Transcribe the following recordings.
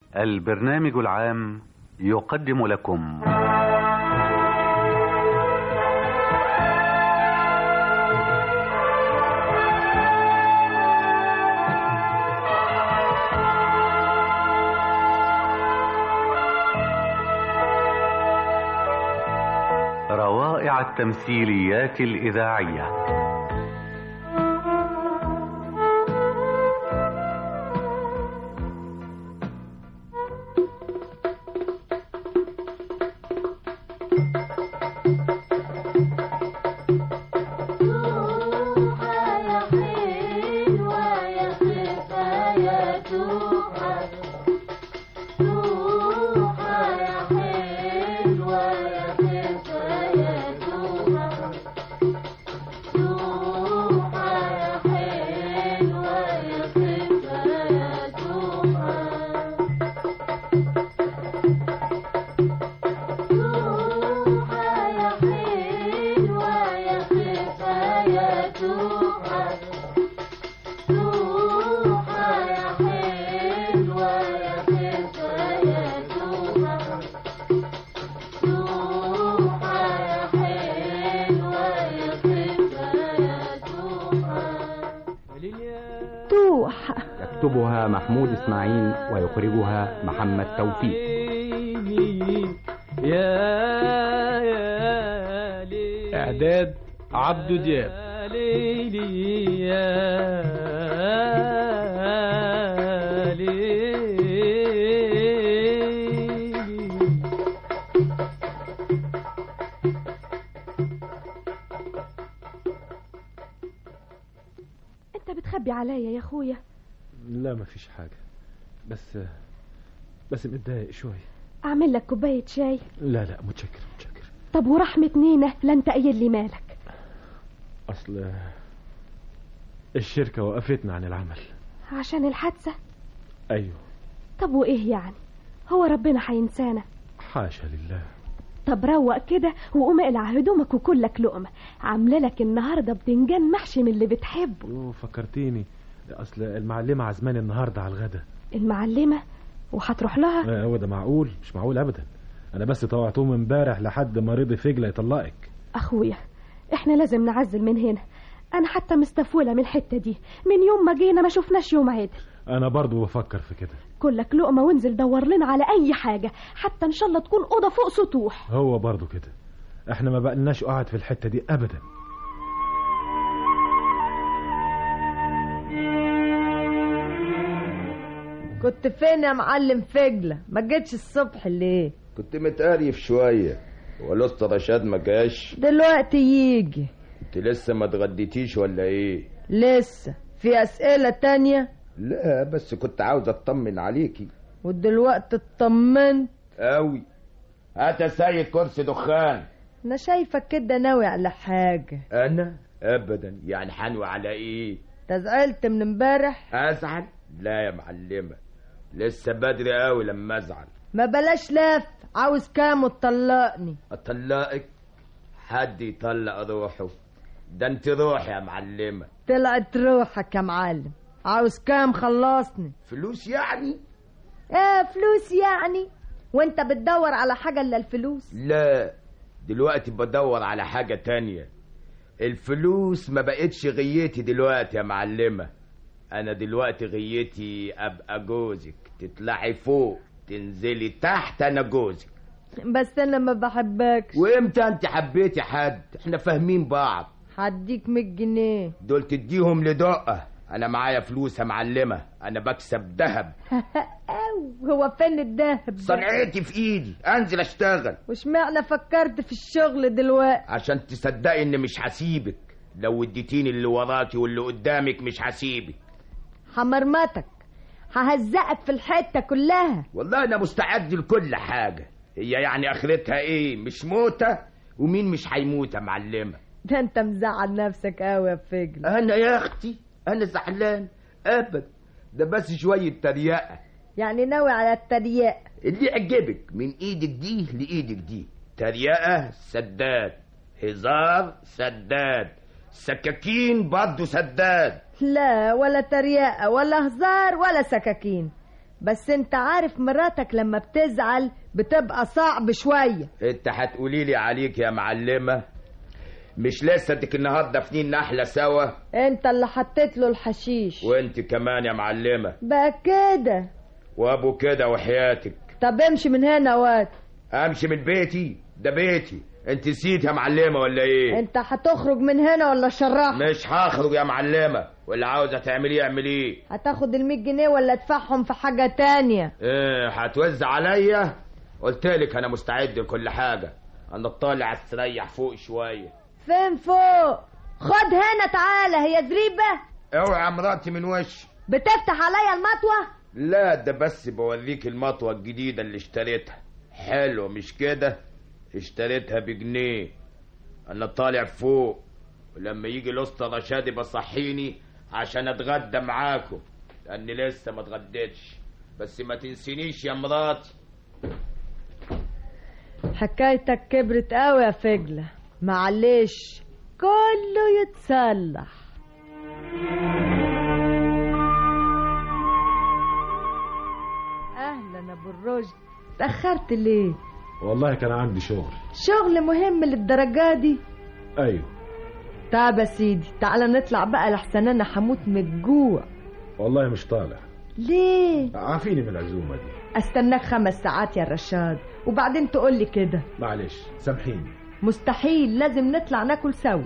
البرنامج العام يقدم لكم روائع التمثيليات الإذاعية توح يكتبها محمود إسماعيل ويخرجها محمد توفيق يا يا ليلي إعداد عبدو دياب يا ليلي يا ليلي انت بتخبي عليا يا اخويا لا مفيش حاجة بس بس متضايق شوية اعمل لك كوبايه شاي لا لا متشكر متشكر طب ورحمه نينا لا انت قايل لي مالك أصل الشركة وقفتنا عن العمل عشان الحادثه أيوه طب وايه يعني هو ربنا هينسانا حاشا لله طب روق كده وقوم اقلع هدومك وكلك لقمه عامله لك النهارده بتنجان محشي من اللي بتحبه أوه فكرتيني أصل المعلمة عزماني النهاردة على الغدا المعلمه وهتروح لها آه، هو ده معقول مش معقول أبدا أنا بس طوعتهم امبارح لحد ما رضي فجلة يطلقك اخويا احنا لازم نعزل من هنا انا حتى مستفوله من الحته دي من يوم ما جينا ما شفناش يوم عدل أنا برضو بفكر في كده كلك لقمه وانزل دور لنا على اي حاجه حتى ان شاء الله تكون اوضه فوق سطوح هو برضو كده احنا ما بقلناش قاعد في الحتة دي أبدا كنت فين يا معلم فجلة ما جيتش الصبح ليه كنت متقريف شوية ولسه رشاد ما جاش دلوقتي يجي انت لسه ما اتغديتيش ولا ايه لسه في أسئلة تانية لا بس كنت عاوز اطمن عليكي ودلوقتي اطمنت قوي هات يا سيد كرسي دخان انا شايفك كده ناوي على حاجة انا ابدا يعني حنوي على ايه تزعلت من امبارح ازعل لا يا معلمة لسه بدري قوي لما ازعل ما بلاش لف عاوز كام وتطلقني اطلقك حد يطلق روحه ده انت روح يا معلمة طلعت روحك يا معلم عاوز كام خلصني فلوس يعني ايه فلوس يعني وانت بتدور على حاجة الا الفلوس لا دلوقتي بدور على حاجة تانية الفلوس ما بقتش غيتي دلوقتي يا معلمة انا دلوقتي غيتي ابقى جوزك تطلعي فوق تنزلي تحت انا جوزك بس انا ما بحبكش وامتى انت حبيتي حد احنا فاهمين بعض هديك 100 جنيه دول تديهم لدقة انا معايا فلوس يا معلمة انا بكسب ذهب أو هو فين الدهب ده؟ صنعتي في ايدي انزل اشتغل واشمعنى فكرت في الشغل دلوقتي عشان تصدقي ان مش هسيبك لو اديتيني اللي وراكي واللي قدامك مش هسيبك حمرمتك ههزقك في الحتة كلها والله انا مستعد لكل حاجة هي يعني اخرتها ايه مش موتة ومين مش هيموت يا معلمة ده انت مزعل نفسك قوي يا فجل انا يا اختي انا زعلان ابدا ده بس شوية تريقة يعني ناوي على التريق اللي يعجبك من ايدك دي لايدك دي تريقة سداد هزار سداد سكاكين برضه سداد لا ولا تريقة ولا هزار ولا سكاكين بس انت عارف مراتك لما بتزعل بتبقى صعب شوية انت هتقولي لي عليك يا معلمة مش لسه اديك النهارده دافنين نحلة سوا انت اللي حطيت له الحشيش وانت كمان يا معلمة بقى كده وابو كده وحياتك طب امشي من هنا واد امشي من بيتي ده بيتي انت نسيت يا معلمة ولا ايه انت هتخرج من هنا ولا شراح مش هخرج يا معلمة واللي عاوزة تعمليه اعمليه هتاخد المية جنيه ولا تدفعهم في حاجة تانية ايه هتوزع عليا قلت لك انا مستعد لكل حاجة انا طالع استريح فوق شوية فين فوق خد هنا تعالى هي زريبة اوعى مراتي من وش بتفتح عليا المطوة لا ده بس بوريك المطوة الجديدة اللي اشتريتها حلو مش كده اشتريتها بجنيه انا طالع فوق ولما يجي الاسطى رشادي بصحيني عشان اتغدى معاكم لاني لسه ما اتغديتش بس ما تنسينيش يا مراتي حكايتك كبرت قوي يا فجلة معلش كله يتصلح اهلا ابو الرشد تاخرت ليه والله كان عندي شغل شغل مهم للدرجه دي ايوه طب يا سيدي تعالى نطلع بقى لحسن انا هموت من الجوع والله مش طالع ليه عافيني من العزومه دي استناك خمس ساعات يا رشاد وبعدين تقول لي كده معلش سامحيني مستحيل لازم نطلع ناكل سوا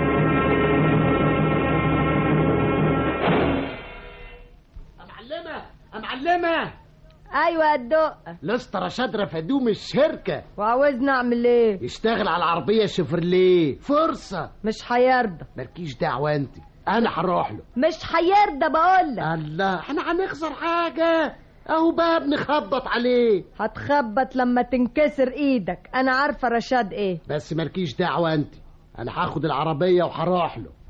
معلمة معلمة ايوه يا الدق لسه رشاد رفدوه من الشركة وعاوزني اعمل ايه يشتغل على العربية شيفرليه فرصة مش هيرضى مالكيش دعوة انت انا هروح له مش هيرضى بقولك الله احنا هنخسر حاجة اهو بقى بنخبط عليه هتخبط لما تنكسر ايدك انا عارفه رشاد ايه بس مالكيش دعوة انت انا هاخد العربية وهروح له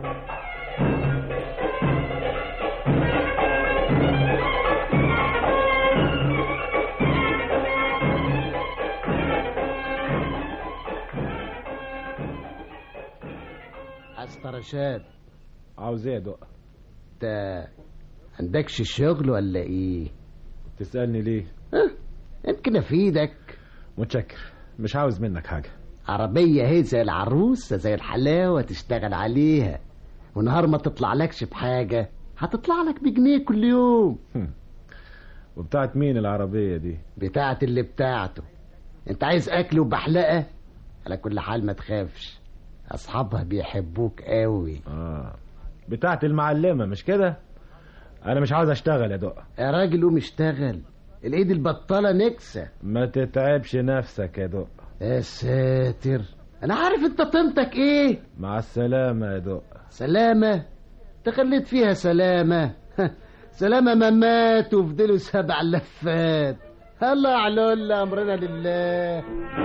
أسطى رشاد عاوز ايه يا دق انت عندكش شغل ولا ايه تسالني ليه ها؟ يمكن افيدك متشكر مش عاوز منك حاجه عربية هي زي العروسة زي الحلاوة تشتغل عليها ونهار ما تطلع لكش بحاجة هتطلع لك بجنيه كل يوم وبتاعت مين العربيه دي بتاعت اللي بتاعته انت عايز اكل وبحلقة على كل حال ما تخافش اصحابها بيحبوك قوي اه بتاعت المعلمه مش كده انا مش عاوز اشتغل يا دق يا راجل قوم اشتغل الايد البطالة نكسة ما تتعبش نفسك يا دق يا ساتر انا عارف انت طنتك ايه مع السلامه يا دق سلامة تخليت فيها سلامة سلامة ما مات وفضلوا سبع لفات الله على أمرنا لله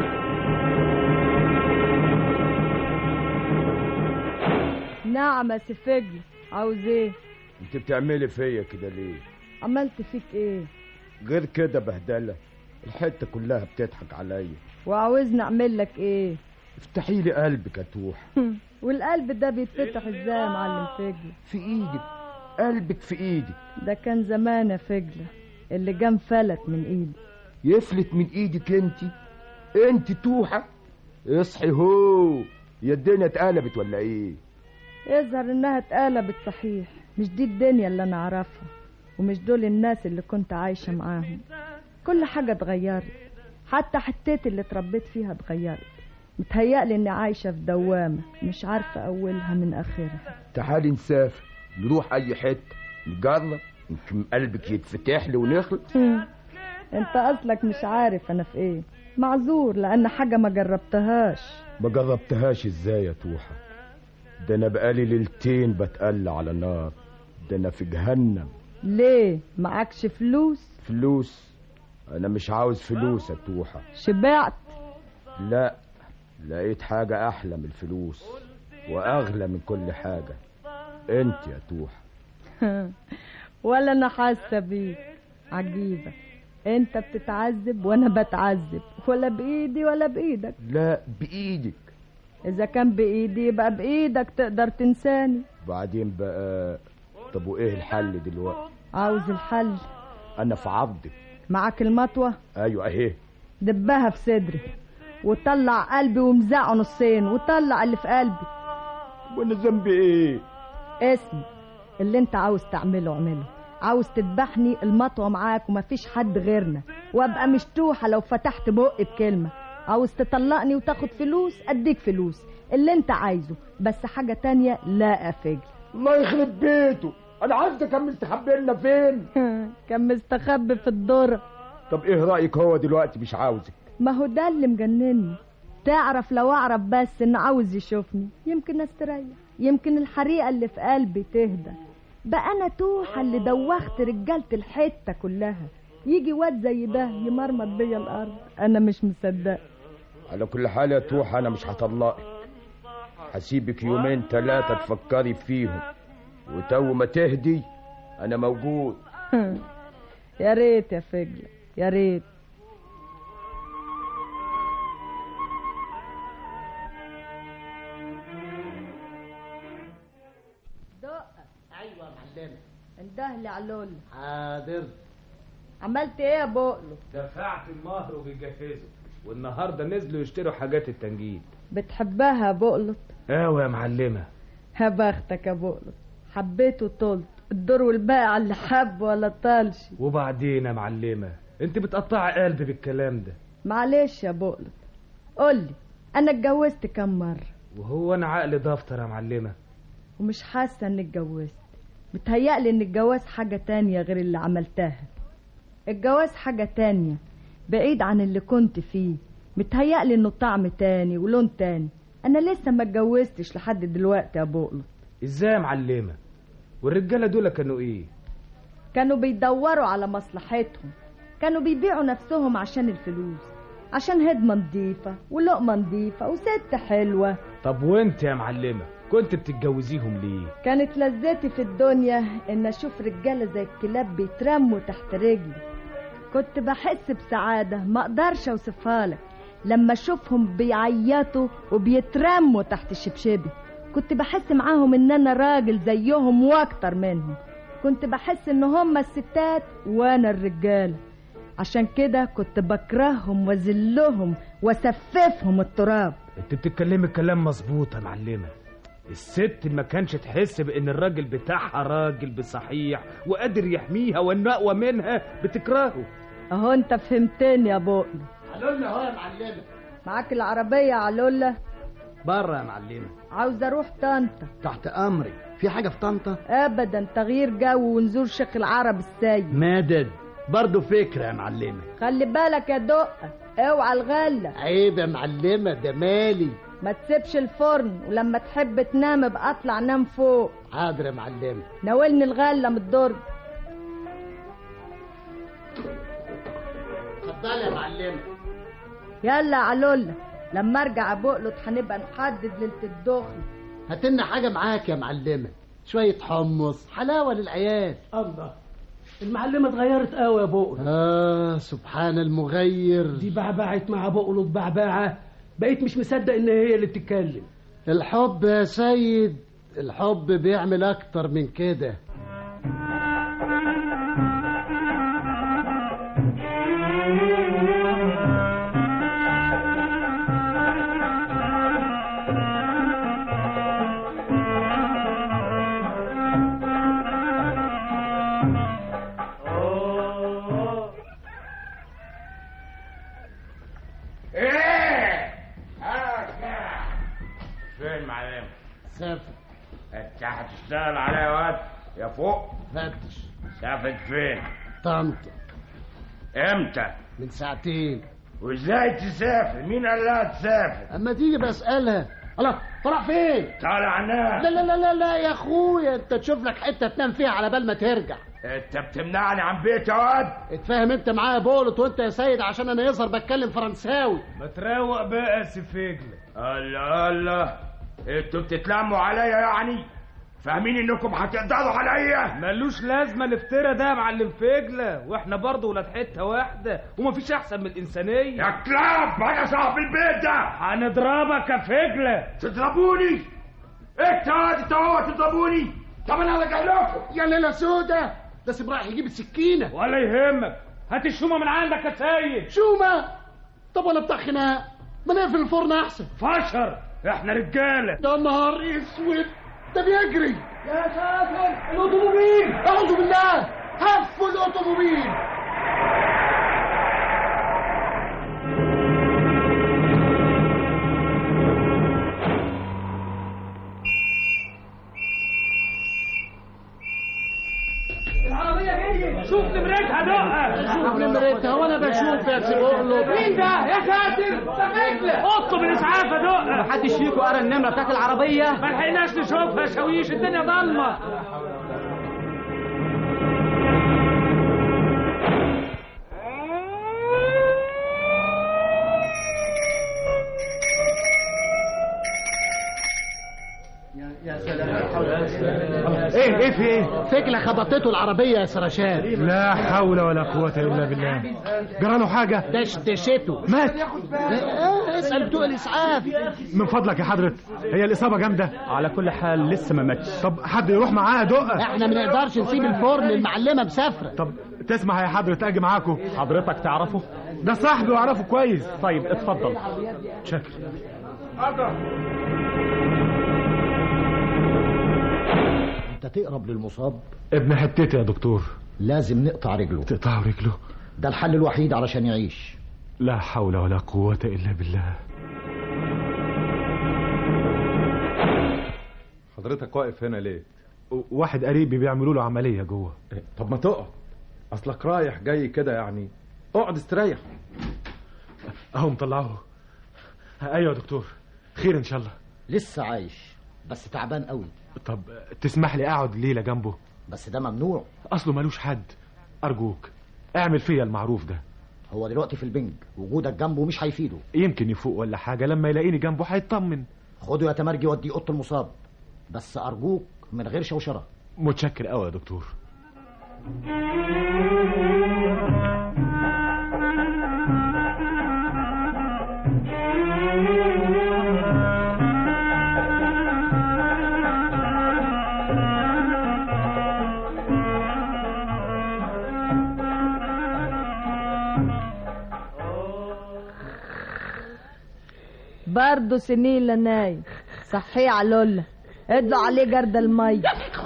نعم يا سفجل عاوز ايه انت بتعملي فيا كده ليه عملت فيك ايه غير كده بهدلة الحتة كلها بتضحك عليا وعاوزني اعمل لك ايه افتحي لي قلبك يا توح والقلب ده بيتفتح ازاي يا معلم فجل في ايدك قلبك في ايدك ده كان زمان يا فجلة اللي جام فلت من ايدي يفلت من ايدك انت انت توحة اصحي هو يا الدنيا اتقلبت ولا ايه يظهر انها اتقلبت صحيح مش دي الدنيا اللي انا اعرفها ومش دول الناس اللي كنت عايشة معاهم كل حاجة اتغيرت حتى حتتي اللي اتربيت فيها اتغيرت متهيألي اني عايشة في دوامة مش عارفة اولها من اخرها تعالي نسافر نروح اي حتة نجرب يمكن قلبك يتفتح لي ونخلص انت اصلك مش عارف انا في ايه معذور لان حاجة ما جربتهاش ما جربتهاش ازاي يا توحة ده انا بقالي ليلتين بتقلع على نار ده انا في جهنم ليه معكش فلوس فلوس انا مش عاوز فلوس يا توحة شبعت لا لقيت حاجة احلى من الفلوس واغلى من كل حاجة انت يا توحة ولا انا حاسه بيك عجيبه انت بتتعذب وانا بتعذب ولا بايدي ولا بايدك لا بايدك اذا كان بايدي يبقى بايدك تقدر تنساني بعدين بقى طب وايه الحل دلوقتي عاوز الحل انا في عبدك معاك المطوة ايوه اهي دبها في صدري وطلع قلبي ومزعه نصين وطلع اللي في قلبي وانا ذنبي ايه اسمي اللي انت عاوز تعمله اعمله عاوز تذبحني المطوة معاك ومفيش حد غيرنا وابقى مشتوحة لو فتحت بقي بكلمة عاوز تطلقني وتاخد فلوس اديك فلوس اللي انت عايزه بس حاجة تانية لا افجل الله يخرب بيته انا عايز كان مستخبي لنا فين كان مستخبي في الدرة طب ايه رايك هو دلوقتي مش عاوزك ما هو ده اللي مجنني تعرف لو اعرف بس انه عاوز يشوفني يمكن استريح يمكن الحريقة اللي في قلبي تهدى بقى انا توحة اللي دوخت رجالة الحتة كلها يجي واد زي ده يمرمط بيا الارض انا مش مصدق على كل حال يا توحة انا مش هطلقك هسيبك يومين ثلاثة تفكري فيهم وتو ما تهدي انا موجود يا ريت يا فجلة يا ريت دقة ايوه يا معلمه اندهلي علول حاضر عملت ايه يا بقله دفعت المهر وبيجهزوا والنهارده نزلوا يشتروا حاجات التنجيد بتحبها يا بقلط ايوه يا معلمه يا بختك يا بقلط حبيته طولت الدور والباقي على اللي حب ولا طالش وبعدين يا معلمه انت بتقطعي قلبي بالكلام ده معلش يا بقلط قولي انا اتجوزت كم مرة وهو انا عقلي دفتر يا معلمه ومش حاسة اني اتجوزت متهيألي ان الجواز حاجة تانية غير اللي عملتها الجواز حاجة تانية بعيد عن اللي كنت فيه متهيألي انه طعم تاني ولون تاني انا لسه ما اتجوزتش لحد دلوقتي يا بقلط ازاي يا معلمه والرجاله دول كانوا ايه كانوا بيدوروا على مصلحتهم كانوا بيبيعوا نفسهم عشان الفلوس عشان هدمة نظيفة ولقمة نظيفة وست حلوة طب وانت يا معلمه كنت بتتجوزيهم ليه كانت لذتي في الدنيا ان اشوف رجالة زي الكلاب بيترموا تحت رجلي كنت بحس بسعادة ما اقدرش اوصفها لك لما اشوفهم بيعيطوا وبيترموا تحت شبشبي كنت بحس معاهم ان انا راجل زيهم واكتر منهم كنت بحس ان هم الستات وانا الرجالة عشان كده كنت بكرههم وذلهم وسففهم التراب انت بتتكلمي كلام مظبوط يا معلمه الست ما كانش تحس بان الراجل بتاعها راجل بصحيح وقادر يحميها وانه اقوى منها بتكرهه اهو انت فهمتني يا بقل علولنا اهو يا معلمه معاك العربية يا علولة بره يا معلمة عاوز اروح طنطا تحت امري في حاجة في طنطا ابدا تغيير جو ونزور شيخ العرب السيد مادد برضه فكرة يا معلمة خلي بالك يا دقة اوعى الغلة عيب يا معلمه ده مالي ما تسيبش الفرن ولما تحب تنام ابقى اطلع نام فوق حاضر يا معلمه ناولني الغلة من الدرج اتفضلي يا معلمه يلا يا علولة لما ارجع بقلط هنبقى نحدد ليلة الدخل هاتلنا حاجه معاك يا معلمه شويه حمص حلاوه للعيال الله المعلمة اتغيرت قوي يا بقل اه سبحان المغير دي بعبعت مع بقلط بعبعة بقيت مش مصدق ان هي اللي بتتكلم الحب يا سيد الحب بيعمل اكتر من كده ايه ها فين معلم سافر انت هتشتغل عليا يا واد يا فوق فتش سافت فين طنطا امتى من ساعتين وازاي تسافر مين قال لها تسافر اما تيجي بسألها الله طلع فين طالع نام لا لا لا لا لا يا اخويا انت تشوف لك حته تنام فيها على بال ما ترجع انت بتمنعني عن بيتي يا واد اتفاهم انت معايا بولت وانت يا سيد عشان انا يظهر بتكلم فرنساوي ما تروق بقى يا سفجل الله الله انتوا بتتلموا عليا يعني فاهمين انكم هتقدروا عليا ملوش لازمه الافتراء ده يا معلم فجله واحنا برضه ولاد حته واحده ومفيش احسن من الانسانيه يا كلاب انا صاحب البيت ده هنضربك يا فجله تضربوني انت انت هو تضربوني طب انا راجع لكم يا ليله سودة ده سيب رايح يجيب السكينه ولا يهمك هات الشومه من عندك يا سيد شومه طب ولا بتاع خناق ما نقفل الفرن احسن فشر احنا رجاله ده نهار اسود ده بيجري يا ساتر الاوتوموبيل اعوذ بالله هفوا الاوتوموبيل العربية جاية شوف نمرتها دقها شوف نمرتها وانا بشوف يا سيبولو مين ده يا ساتر ده فجلة اطلب الاسعاف يا دقها محدش فيكم قرا النمره بتاعت العربيه ما لحقناش نشوفها شويش الدنيا ضلمه ايه ايه في ايه فجلة خبطته العربية يا سرشان لا حول ولا قوة الا بالله جراله حاجة دشدشته مات آه، اسأل بتوع الإسعاف من فضلك يا حضرة هي الإصابة جامدة على كل حال لسه ما ماتش طب حد يروح معاه دقة احنا ما نقدرش نسيب الفرن المعلمة مسافرة طب تسمع يا حضرة اجي معاكم حضرتك تعرفه ده صاحبي واعرفه كويس طيب اتفضل شكر انت تقرب للمصاب ابن حتتي يا دكتور لازم نقطع رجله تقطعوا رجله ده الحل الوحيد علشان يعيش لا حول ولا قوة إلا بالله حضرتك واقف هنا ليه؟ واحد قريبي بيعملوا له عملية جوه إيه، طب ما تقعد اصلك رايح جاي كده يعني اقعد استريح اهو مطلعوه ايوه يا دكتور خير ان شاء الله لسه عايش بس تعبان قوي طب تسمح لي اقعد ليلة جنبه بس ده ممنوع اصله ملوش حد ارجوك اعمل فيا المعروف ده هو دلوقتي في البنج وجودك جنبه مش هيفيده يمكن يفوق ولا حاجة لما يلاقيني جنبه هيطمن خده يا تمرجي وديه اوضه المصاب بس ارجوك من غير شوشره متشكر قوي يا دكتور برضه سنين لا نايم صحيه علولة ادلوا عليه جرد المية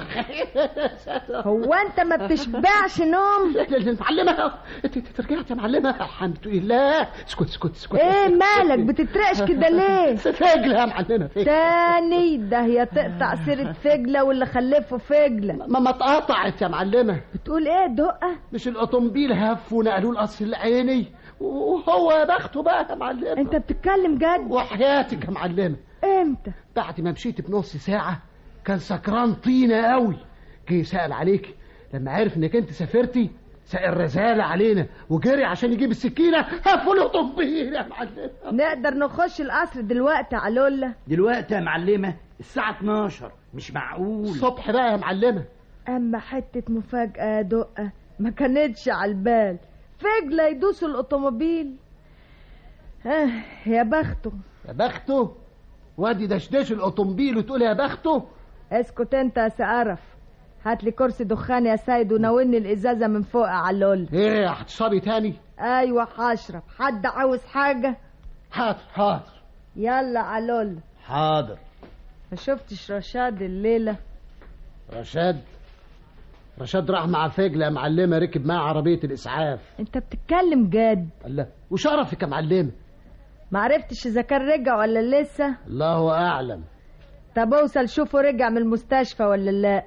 هو انت ما بتشبعش نوم معلمة انت انت رجعت يا معلمة الحمد لله اسكت اسكت اسكت ايه مالك بتترعش كده ليه فجلة يا معلمة فجلة تاني ده هي تقطع سيرة فجلة واللي خلفه فجلة ما ما اتقطعت يا معلمة بتقول ايه دقة مش الأوتومبيل هف ونقلوه القصر العيني وهو يا بخته بقى يا معلمة انت بتتكلم جد وحياتك يا معلمة امتى بعد ما مشيت بنص ساعة كان سكران طينة قوي جه سأل عليك لما عرف انك انت سافرتي سأل رزالة علينا وجري عشان يجيب السكينة هفوا الأوتومبيل يا معلمة نقدر نخش القصر دلوقتي علولة دلوقتي يا معلمة الساعة 12 مش معقول الصبح بقى يا معلمة اما حتة مفاجأة يا دقة ما كانتش على البال فجلة يدوسوا الأوتوموبيل آه يا بخته يا بخته وادي دشدش الأوتومبيل وتقول يا بخته اسكت انت يا سقرف هات لي كرسي دخان يا سيد وناولني الازازه من فوق يا علول ايه هتشربي تاني ايوه هشرب حد عاوز حاجه حاضر حاضر يلا علول حاضر ما شفتش رشاد الليله رشاد رشاد راح مع فجلة يا معلمة ركب معاه عربية الإسعاف انت بتتكلم جد الله وشرفك يا معلمة ما عرفتش اذا كان رجع ولا لسه الله أعلم طب اوصل شوفه رجع من المستشفى ولا لا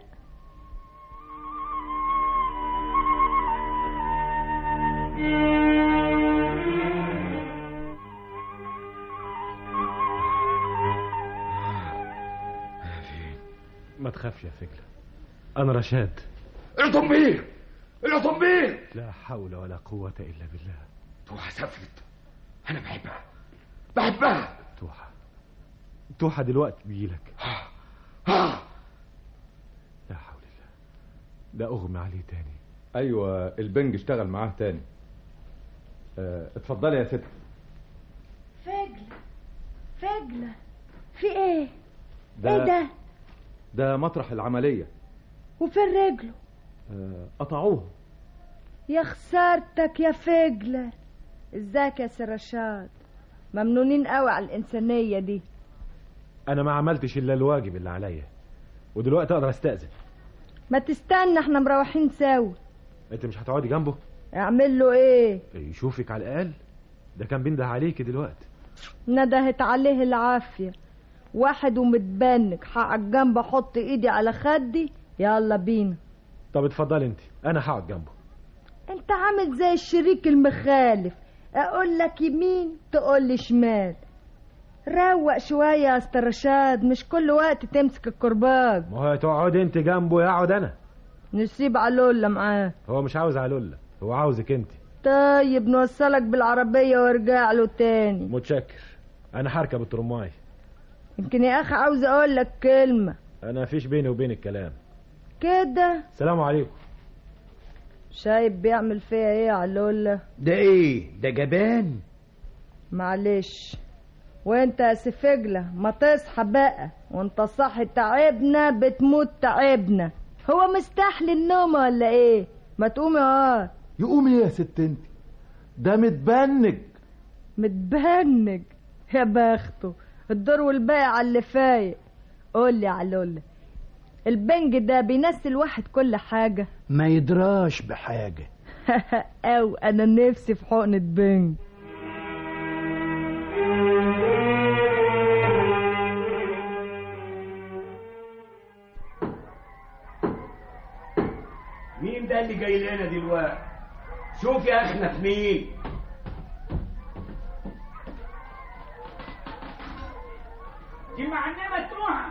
ما تخافش يا فكرة أنا رشاد الأوتومبيل الأوتومبيل لا حول ولا قوة إلا بالله توحة سافرت أنا بحبها بحبها توحة توحة دلوقتي بيجيلك آه. لا حول الله ده أغمى عليه تاني ايوه البنج اشتغل معاه تاني اه اتفضلي يا ست فجلة فجلة في ايه ده ايه ده ده مطرح العملية وفين رجله آه، قطعوه يا خسارتك يا فجلة ازيك يا سي رشاد ممنونين قوي على الإنسانية دي انا ما عملتش الا الواجب اللي عليا ودلوقتي اقدر استأذن ما تستنى احنا مروحين سوا انت مش هتقعدي جنبه اعمل له ايه يشوفك على الاقل ده كان بينده عليكي دلوقتي ندهت عليه العافية واحد ومتبنك حقك جنب احط ايدي على خدي يلا بينا طب اتفضلي انت انا هقعد جنبه انت عامل زي الشريك المخالف اقول لك يمين تقول لي شمال روق شوية يا استاذ رشاد مش كل وقت تمسك الكرباج ما هو تقعدي انت جنبه يقعد انا نسيب علولة معاه هو مش عاوز علولة هو عاوزك انت طيب نوصلك بالعربية وارجع له تاني متشكر انا هركب الترماي يمكن يا اخي عاوز اقول لك كلمة انا فيش بيني وبينك كلام كده السلام عليكم شايف بيعمل فيها ايه يا علولة ده ايه ده جبان معلش وانت يا سفجلة ما تصحى بقى وانت صاحي تعبنا بتموت تعبنا هو مستحلي النوم ولا ايه ما تقومي اه يقوم ايه يا ست انت ده متبنج متبنج يا بخته الدور والباقي على اللي فايق قول لي يا علولة البنج ده بينسي الواحد كل حاجة ما يدراش بحاجة او انا نفسي في حقنة بنج مين ده اللي جاي لنا دلوقتي شوف يا اخنا في مين دي معلمة توحة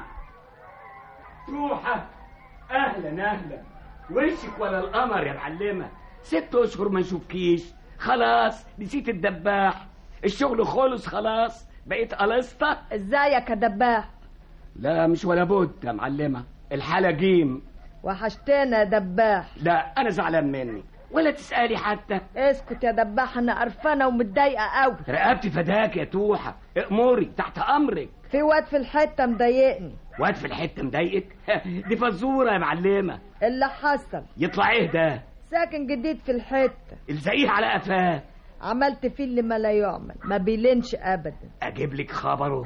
توحة اهلا اهلا وشك ولا القمر يا معلمة ست اشهر ما نشوفكيش خلاص نسيت الدباح الشغل خلص خلاص بقيت قلصتة ازيك يا دباح لا مش ولا بد يا معلمة الحالة جيم وحشتنا يا دباح لا انا زعلان منك ولا تسألي حتى اسكت يا دباح انا قرفانة ومتضايقة قوي رقبتي فداك يا توحة اموري تحت امرك في واد في الحتة مضايقني واد في الحتة مضايقك دي فزورة يا معلمة اللي حصل يطلع ايه ده ساكن جديد في الحتة الزقيه على قفاه عملت فيه اللي ما لا يعمل ما بيلينش ابدا اجيب لك خبره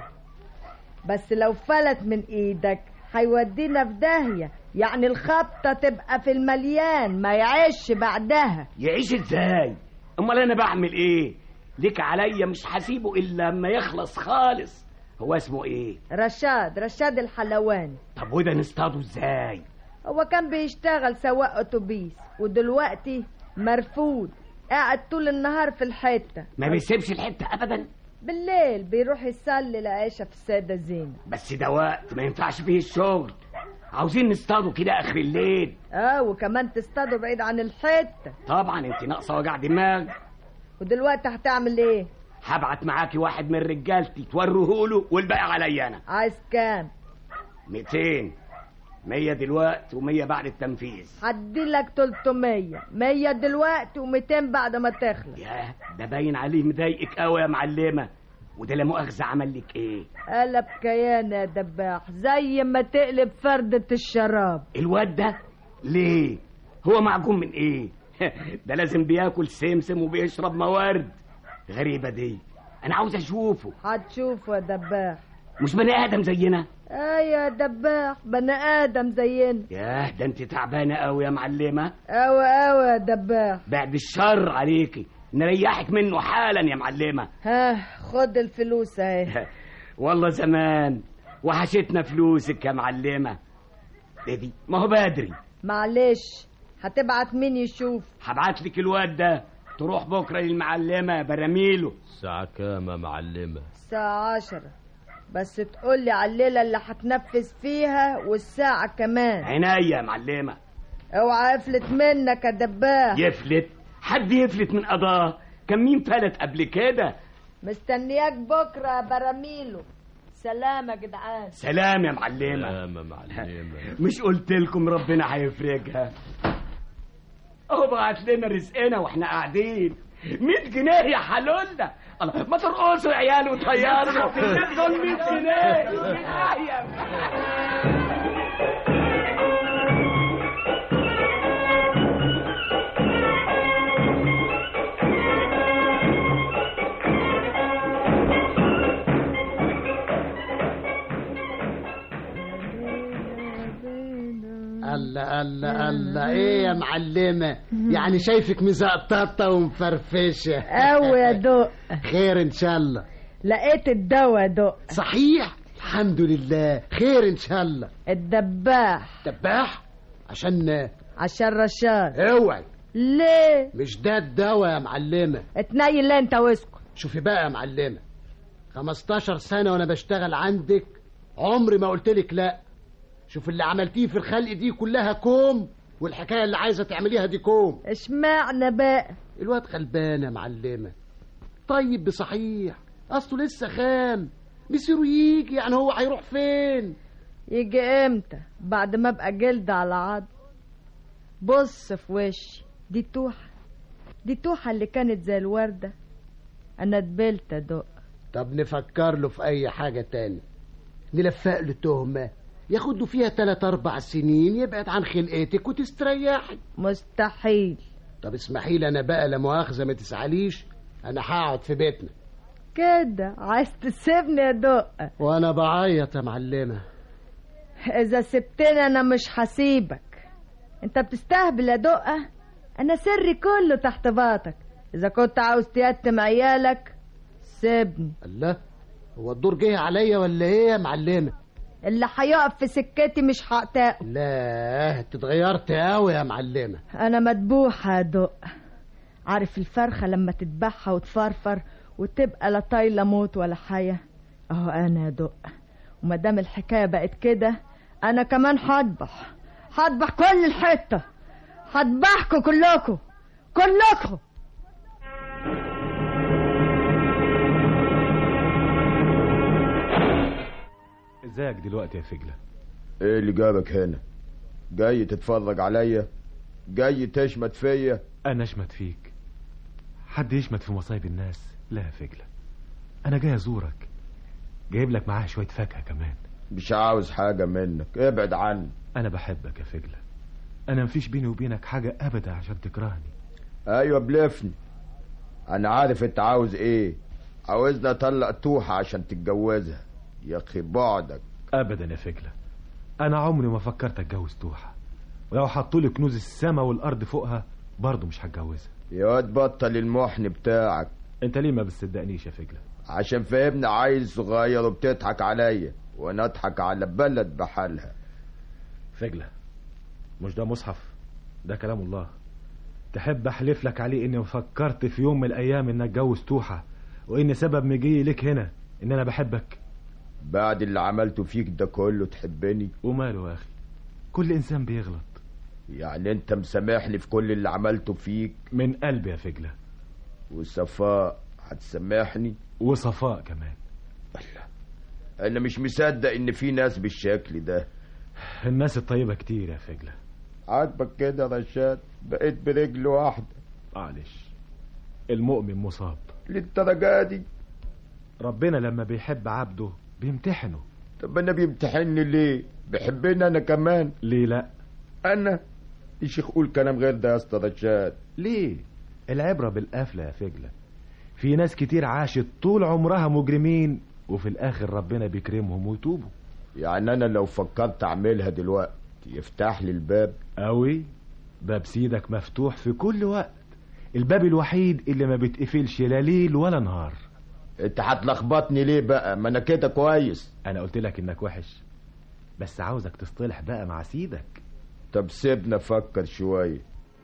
بس لو فلت من ايدك هيودينا في داهية يعني الخبطة تبقى في المليان ما يعيش بعدها يعيش ازاي امال انا بعمل ايه ليك عليا مش هسيبه الا لما يخلص خالص هو اسمه ايه رشاد رشاد الحلواني طب وده نصطاده ازاي هو كان بيشتغل سواق اتوبيس ودلوقتي مرفوض قاعد طول النهار في الحتة ما بيسيبش الحتة ابدا بالليل بيروح يصلي العيشة في السيدة زينب بس ده وقت ما ينفعش فيه الشغل عاوزين نصطاده كده اخر الليل اه وكمان تصطادوا بعيد عن الحتة طبعا انت ناقصه وجع دماغ ودلوقتي هتعمل ايه هبعت معاكي واحد من رجالتي توريه له والباقي عليا انا عايز كام 200 100 دلوقتي و100 بعد التنفيذ هديلك 300 100 دلوقتي و200 بعد ما تخلص ياه ده باين عليه مضايقك قوي يا معلمه وده لا مؤاخذه عمل لك ايه قلب كيان يا دباح زي ما تقلب فردة الشراب الواد ده ليه هو معجون من ايه ده لازم بياكل سمسم وبيشرب موارد غريبه دي انا عاوز اشوفه هتشوفه يا دباح مش بني ادم زينا ايوه يا دباح بني ادم زينا ياه ده انت تعبانه قوي يا معلمه اوي اوي يا دباح بعد الشر عليكي نريحك منه حالا يا معلمه ها خد الفلوس اهي والله زمان وحشتنا فلوسك يا معلمه ايه دي ما هو بدري معلش هتبعت مين يشوف هبعت لك الواد ده تروح بكره للمعلمه براميله الساعة كام يا معلمة الساعة عشرة بس تقولي على الليلة اللي هتنفذ فيها والساعة كمان عينيا يا معلمه اوعى يفلت منك يا دباح يفلت حد يفلت من قضاه كان مين فلت قبل كده مستنياك بكرة يا براميلو سلام يا جدعان سلام يا معلمه سلام يا معلمة مش قلت لكم ربنا هيفرجها اهو بعت لنا رزقنا واحنا قاعدين 100 جنيه يا حلولنا الله ما ترقصوا يا عيال وطيروا دول 100 جنيه الله الله الله ايه يا معلمة يعني شايفك مزقططة ومفرفشة قوي يا دق خير ان شاء الله لقيت الدواء يا دق صحيح الحمد لله خير ان شاء الله الدباح دباح عشان عشان رشاد اوعي ليه مش ده الدواء يا معلمة اتنيل انت واسكت شوفي بقى يا معلمة 15 سنة وانا بشتغل عندك عمري ما قلت لك لا شوف اللي عملتيه في الخلق دي كلها كوم والحكاية اللي عايزة تعمليها دي كوم اشمعنى بقى الواد غلبان يا معلمة طيب بصحيح اصله لسه خام مصيره يجي يعني هو هيروح فين يجي امتى بعد ما ابقى جلد على عض بص في وشي دي توحة دي توحة اللي كانت زي الوردة انا دبلت ادق طب نفكر له في اي حاجة تاني نلفق له تهمة ياخد له فيها تلات اربع سنين يبعد عن خلقتك وتستريحي مستحيل طب اسمحي لي انا بقى لا مؤاخذة ما تسعليش انا هقعد في بيتنا كده عايز تسيبني يا دق وانا بعيط يا معلمة اذا سبتني انا مش هسيبك انت بتستهبل يا دقة انا سري كله تحت باطك اذا كنت عاوز تيتم عيالك سيبني الله هو الدور جه عليا ولا ايه يا معلمة اللي هيقف في سكتي مش هقتاقه لا انت اتغيرت قوي يا معلمة انا مدبوحة يا دق عارف الفرخة لما تذبحها وتفرفر وتبقى لا طايلة موت ولا حياة اهو انا يا دق ومادام الحكاية بقت كده انا كمان هذبح هذبح كل الحتة هذبحكم كلكم كلكم ازيك دلوقتي يا فجلة ايه اللي جابك هنا جاي تتفرج عليا جاي تشمت فيا انا اشمت فيك حد يشمت في مصايب الناس لا يا فجلة انا جاي ازورك جايب لك معاها شوية فاكهة كمان مش عاوز حاجة منك ابعد عني انا بحبك يا فجلة انا مفيش بيني وبينك حاجة ابدا عشان تكرهني ايوه بلفني انا عارف انت عاوز ايه عاوزني اطلق توحة عشان تتجوزها يا اخي بعدك ابدا يا فجلة انا عمري ما فكرت اتجوز توحة ولو حطولي كنوز السما والارض فوقها برضه مش هتجوزها يا واد بطل المحن بتاعك انت ليه ما بتصدقنيش يا فجلة عشان فهمنا عيل صغير وبتضحك عليا وانا اضحك على بلد بحالها فجلة مش ده مصحف ده كلام الله تحب احلف لك عليه اني فكرت في يوم من الايام ان اتجوز توحة وان سبب مجيي لك هنا ان انا بحبك بعد اللي عملته فيك ده كله تحبني وماله يا اخي كل انسان بيغلط يعني انت مسامحني في كل اللي عملته فيك من قلبي يا فجلة وصفاء هتسامحني وصفاء كمان انا مش مصدق ان في ناس بالشكل ده الناس الطيبة كتير يا فجلة عاجبك كده يا رشاد بقيت برجل واحدة معلش المؤمن مصاب للدرجة دي ربنا لما بيحب عبده بيمتحنه طب انا بيمتحني ليه بيحبني انا كمان ليه لا انا يا شيخ قول كلام غير ده يا اسطى رشاد ليه العبرة بالقفلة يا فجلة في ناس كتير عاشت طول عمرها مجرمين وفي الاخر ربنا بيكرمهم ويتوبوا يعني انا لو فكرت اعملها دلوقتي يفتح لي الباب قوي باب سيدك مفتوح في كل وقت الباب الوحيد اللي ما بيتقفلش لا ليل ولا نهار انت هتلخبطني ليه بقى ما انا كده كويس انا قلت لك انك وحش بس عاوزك تصطلح بقى مع سيدك طب سيبنا افكر شويه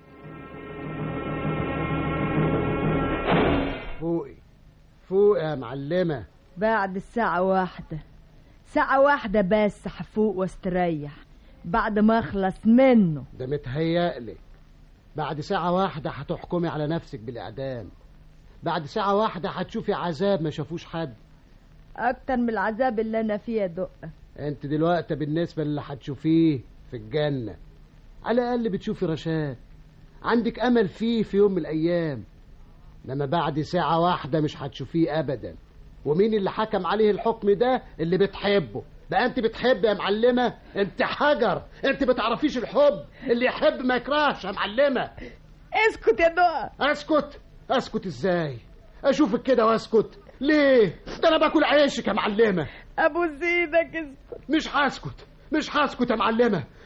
فوقي فوق يا معلمة بعد الساعة واحدة ساعة واحدة بس هفوق واستريح بعد ما اخلص منه ده متهيألك بعد ساعة واحدة هتحكمي على نفسك بالإعدام بعد ساعة واحدة هتشوفي عذاب ما شافوش حد اكتر من العذاب اللي انا فيه يا دقة انت دلوقتي بالنسبة للي هتشوفيه في الجنة على الأقل بتشوفي رشاد عندك أمل فيه في يوم من الأيام لما بعد ساعة واحدة مش هتشوفيه أبدا ومين اللي حكم عليه الحكم ده اللي بتحبه بقى انت بتحب يا معلمة انت حجر انت بتعرفيش الحب اللي يحب ما يكرهش يا معلمة اسكت يا دقة اسكت اسكت ازاي اشوفك كده واسكت ليه ده انا باكل عيشك يا معلمة ابو سيدك اسكت مش هسكت مش هسكت يا معلمة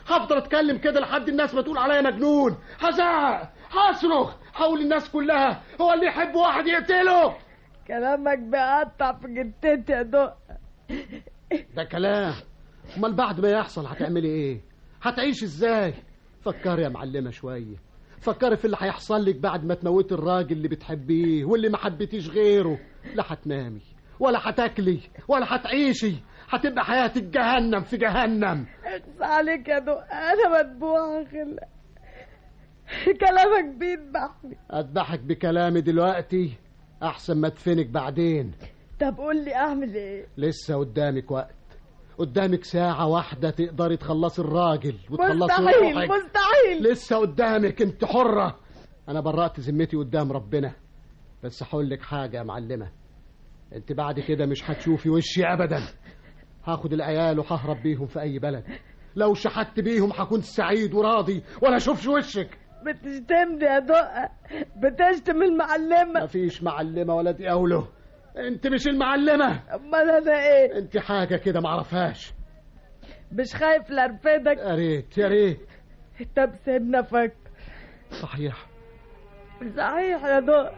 هفضل اتكلم كده لحد الناس ما تقول عليا مجنون هزعق هصرخ هقول للناس كلها هو اللي يحب واحد يقتله كلامك بيقطع في جتتي يا دق ده كلام امال بعد ما يحصل هتعملي ايه هتعيش ازاي فكري يا معلمه شويه فكري في اللي هيحصل لك بعد ما تموتي الراجل اللي بتحبيه واللي ما حبيتيش غيره لا هتنامي ولا هتاكلي ولا هتعيشي هتبقى حياتك جهنم في جهنم اخس عليك يا دق انا مدبوعه خلق كلامك بيذبحني اذبحك بكلامي دلوقتي احسن ما ادفنك بعدين طب قول لي اعمل ايه لسه قدامك وقت قدامك ساعة واحدة تقدري تخلصي الراجل وتخلصي مستحيل روحك مستحيل لسه قدامك انت حرة انا برأت ذمتي قدام ربنا بس هقول لك حاجة يا معلمة انت بعد كده مش هتشوفي وشي ابدا هاخد العيال وههرب بيهم في اي بلد لو شحت بيهم هكون سعيد وراضي ولا اشوفش وشك بتشتمني يا دقة بتشتم المعلمة مفيش معلمة ولا دي أوله انت مش المعلمة امال انا ايه انت حاجة كده معرفهاش مش خايف لارفدك يا ريت يا ريت طب سيبنا فك صحيح صحيح يا دق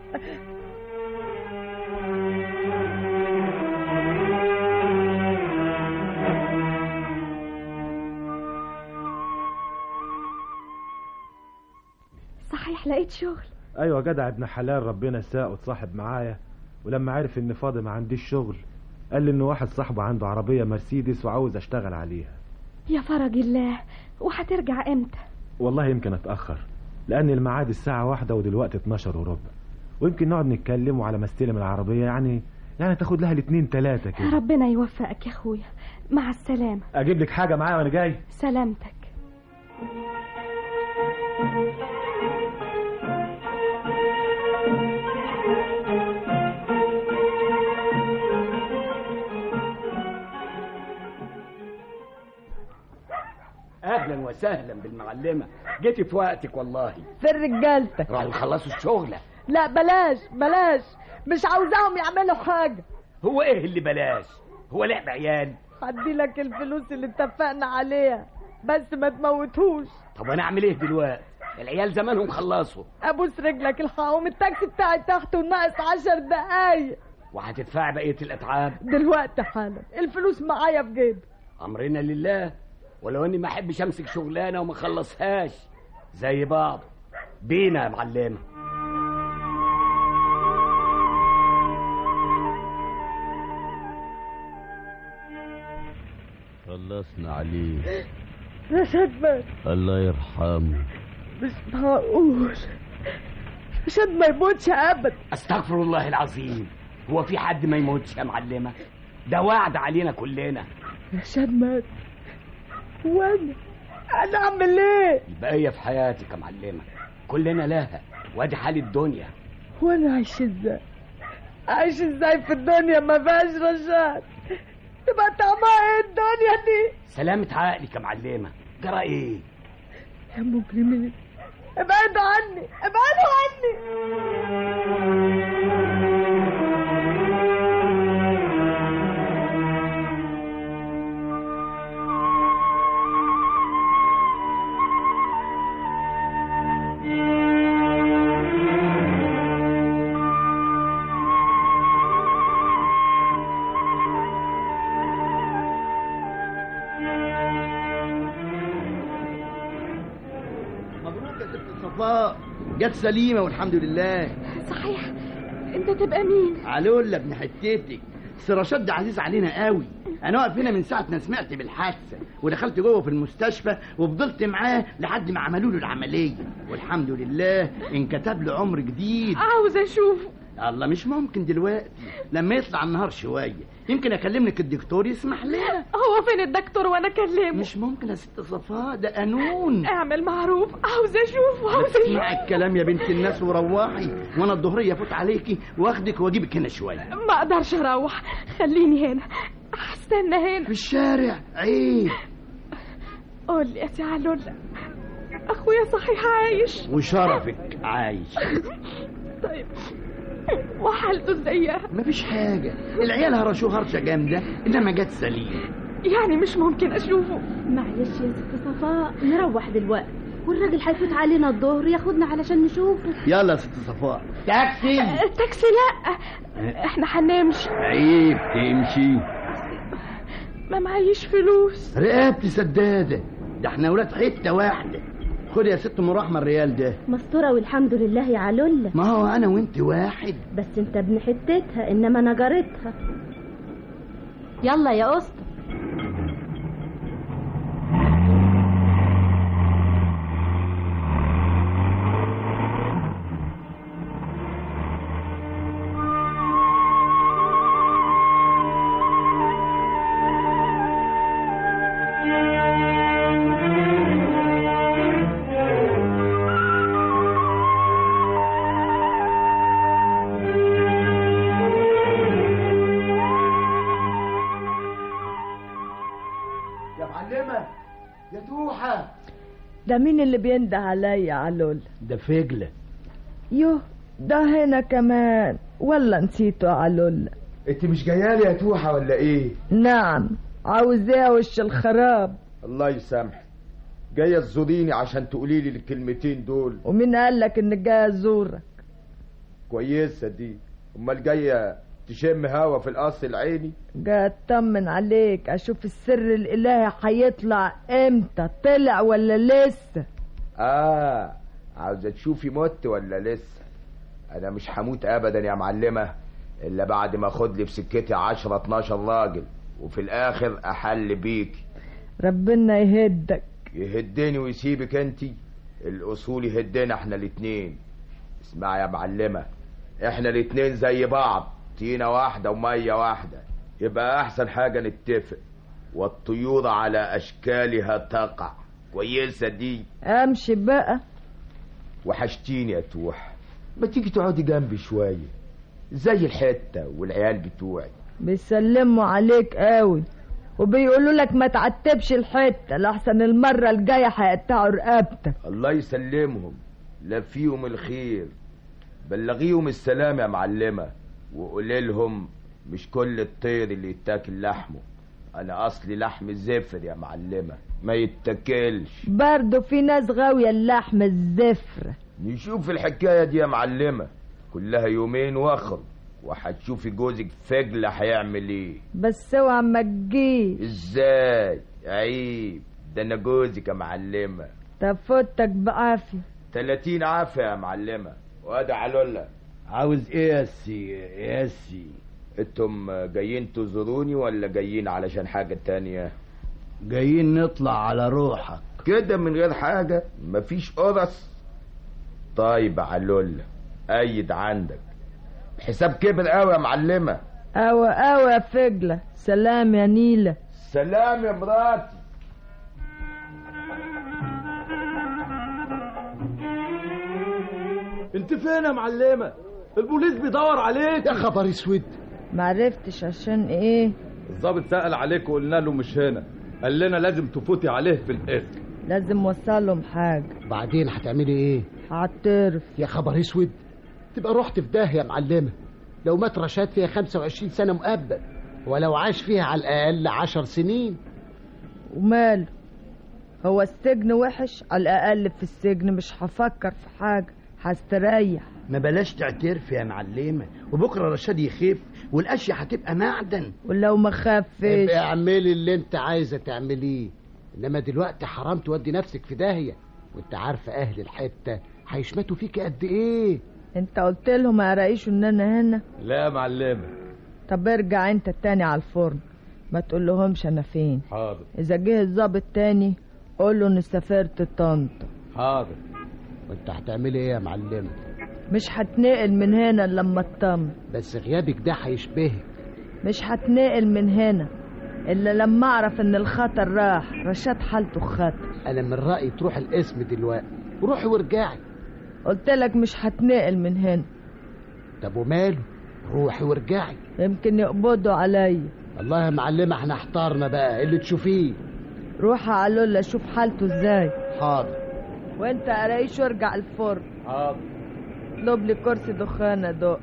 صحيح لقيت شغل ايوه جدع ابن حلال ربنا ساق وتصاحب معايا ولما عرف ان فاضي ما عنديش شغل قال لي ان واحد صاحبه عنده عربيه مرسيدس وعاوز اشتغل عليها يا فرج الله وهترجع امتى والله يمكن اتاخر لان الميعاد الساعه واحدة ودلوقتي 12 وربع ويمكن نقعد نتكلموا على ما استلم العربيه يعني يعني تاخد لها الاتنين تلاتة كده ربنا يوفقك يا اخويا مع السلامة اجيب لك حاجه معايا وانا جاي سلامتك اهلا وسهلا بالمعلمه جيتي في وقتك والله فين رجالتك راحوا يخلصوا الشغله لا بلاش بلاش مش عاوزاهم يعملوا حاجة هو ايه اللي بلاش هو لعب عيال هدي لك الفلوس اللي اتفقنا عليها بس ما تموتهوش طب انا اعمل ايه دلوقتي العيال زمانهم خلصوا ابوس رجلك الحقهم التاكسي بتاعي تحت وناقص عشر دقايق وهتدفع بقيه الاتعاب دلوقتي حالا الفلوس معايا في جيبي امرنا لله ولو اني ما احبش امسك شغلانه وما اخلصهاش زي بعض بينا يا معلمه خلصنا عليه رشاد مات الله يرحمه مش معقول رشاد ما يموتش ابدا استغفر الله العظيم هو في حد ما يموتش يا معلمه ده وعد علينا كلنا رشاد مات وانا انا اعمل ايه البقيه في حياتك يا معلمه كلنا لها وادي حال الدنيا وانا عايش ازاي عايش ازاي في الدنيا ما فيهاش رشاد تبقى طعمها ايه الدنيا دي سلامة عقلك يا معلمه جرى ايه يا مجرمين ابعدوا عني ابعدوا عني مبروك يا ست صفاء جت سليمه والحمد لله صحيح انت تبقى مين علولا ابن حتتك سراشات ده عزيز علينا قوي انا واقف هنا من ساعه ما سمعت بالحادثه ودخلت جوه في المستشفى وفضلت معاه لحد ما عملوا له العمليه والحمد لله انكتب له عمر جديد عاوز اشوفه الله مش ممكن دلوقتي لما يطلع النهار شويه يمكن اكلم لك الدكتور يسمح لنا هو فين الدكتور وانا اكلمه مش ممكن يا ست صفاء ده قانون اعمل معروف عاوز اشوفه عاوز اسمعي اشوفه الكلام يا بنت الناس وروحي وانا الظهريه افوت عليكي واخدك واجيبك هنا شويه ما اقدرش اروح خليني هنا هستنى هنا في الشارع عيب قول لي يا سي علولا اخويا صحيح عايش وشرفك عايش طيب وحالته ازيها مفيش حاجة العيال هرشوه هرشة جامدة إنما جت سليم يعني مش ممكن اشوفه معلش يا ست صفاء نروح دلوقتي والراجل هيفوت علينا الظهر ياخدنا علشان نشوفه يلا يا ست صفاء تاكسي تاكسي لا احنا هنمشي عيب تمشي ما معيش فلوس رقبتي سدادة ده احنا ولاد حتة واحدة خد يا ست ام رحمة الريال ده مستورة والحمد لله يا علولة ما هو انا وانت واحد بس انت ابن حتتها انما انا جارتها يلا يا اسطى يا معلمة يا توحة ده مين اللي بينده عليا يا علول ده فجلة يوه ده هنا كمان ولا نسيته يا علول انت مش جايالي يا توحة ولا ايه نعم عاوز ايه وش الخراب الله يسامحك جاية تزوريني عشان تقولي لي الكلمتين دول ومين قال لك ان جاي ازورك كويسة دي امال جاية تشم هوا في القصر العيني جاي اطمن عليك اشوف السر الالهي هيطلع امتى طلع ولا لسه اه عاوزة تشوفي مت ولا لسه انا مش هموت ابدا يا معلمة الا بعد ما اخد لي في سكتي عشرة اتناشر راجل وفي الاخر احل بيك ربنا يهدك يهدني ويسيبك انتي الاصول يهدنا احنا الاتنين اسمع يا معلمة احنا الاتنين زي بعض طينة واحدة ومية واحدة يبقى احسن حاجة نتفق والطيور على اشكالها تقع كويسة دي امشي بقى وحشتيني يا توح ما تيجي تقعدي جنبي شوية زي الحتة والعيال بتوعي بيسلموا عليك قوي وبيقولوا لك ما تعتبش الحته لحسن المره الجايه هيقطعوا رقبتك الله يسلمهم لا فيهم الخير بلغيهم السلام يا معلمة وقولي لهم مش كل الطير اللي يتاكل لحمه انا اصلي لحم زفر يا معلمة ما يتاكلش برضه في ناس غاويه اللحم الزفره نشوف الحكاية دي يا معلمة كلها يومين واخر وهتشوفي جوزك فجلة هيعمل ايه بس اوعى ما تجيش ازاي عيب ده انا جوزك يا معلمة تفوتك بعافيه تلاتين عافية يا معلمة وادي علولة عاوز ايه يا سي يا سي انتم جايين تزوروني ولا جايين علشان حاجة تانية جايين نطلع على روحك كده من غير حاجة مفيش قرص طيب يا علولة ايد عندك حساب كبر قوي يا معلمة اوى اوى يا فجله سلام يا نيله سلام يا مراتي انت فين يا معلمه البوليس بيدور عليك يا خبر اسود معرفتش عشان ايه الضابط سأل عليك وقلنا له مش هنا قال لنا لازم تفوتي عليه في القسم لازم اوصلهم حاجه بعدين هتعملي ايه هعترف يا خبر اسود تبقى رحت في داهيه يا معلمه لو مات رشاد فيها 25 سنه مؤبد ولو عاش فيها على الاقل 10 سنين وماله هو السجن وحش على الاقل في السجن مش هفكر في حاجه هستريح ما بلاش تعترف يا معلمة وبكرة رشاد يخف والاشياء هتبقى معدن ولو ما خفش ابقى اعملي اللي انت عايزه تعمليه انما دلوقتي حرام تودي نفسك في داهيه وانت عارفه اهل الحته هيشمتوا فيك قد ايه انت قلت لهم يا رئيس ان انا هنا لا يا معلمة طب ارجع انت التاني على الفرن ما تقول لهمش انا فين حاضر اذا جه الظابط تاني قول له اني سافرت طنطا حاضر وانت هتعملي ايه يا معلمه مش هتنقل من هنا إلا لما اطمن بس غيابك ده هيشبهك مش هتنقل من هنا الا لما اعرف ان الخطر راح رشاد حالته خطر انا من رايي تروح القسم دلوقتي روحي وارجعي قلت لك مش هتنقل من هنا طب وماله روحي وارجعي يمكن يقبضوا عليا والله يا معلمه احنا احتارنا بقى اللي تشوفيه روح علولا شوف حالته ازاي حاضر وانت قرايش وارجع الفرن حاضر اطلب لي كرسي دخان ادق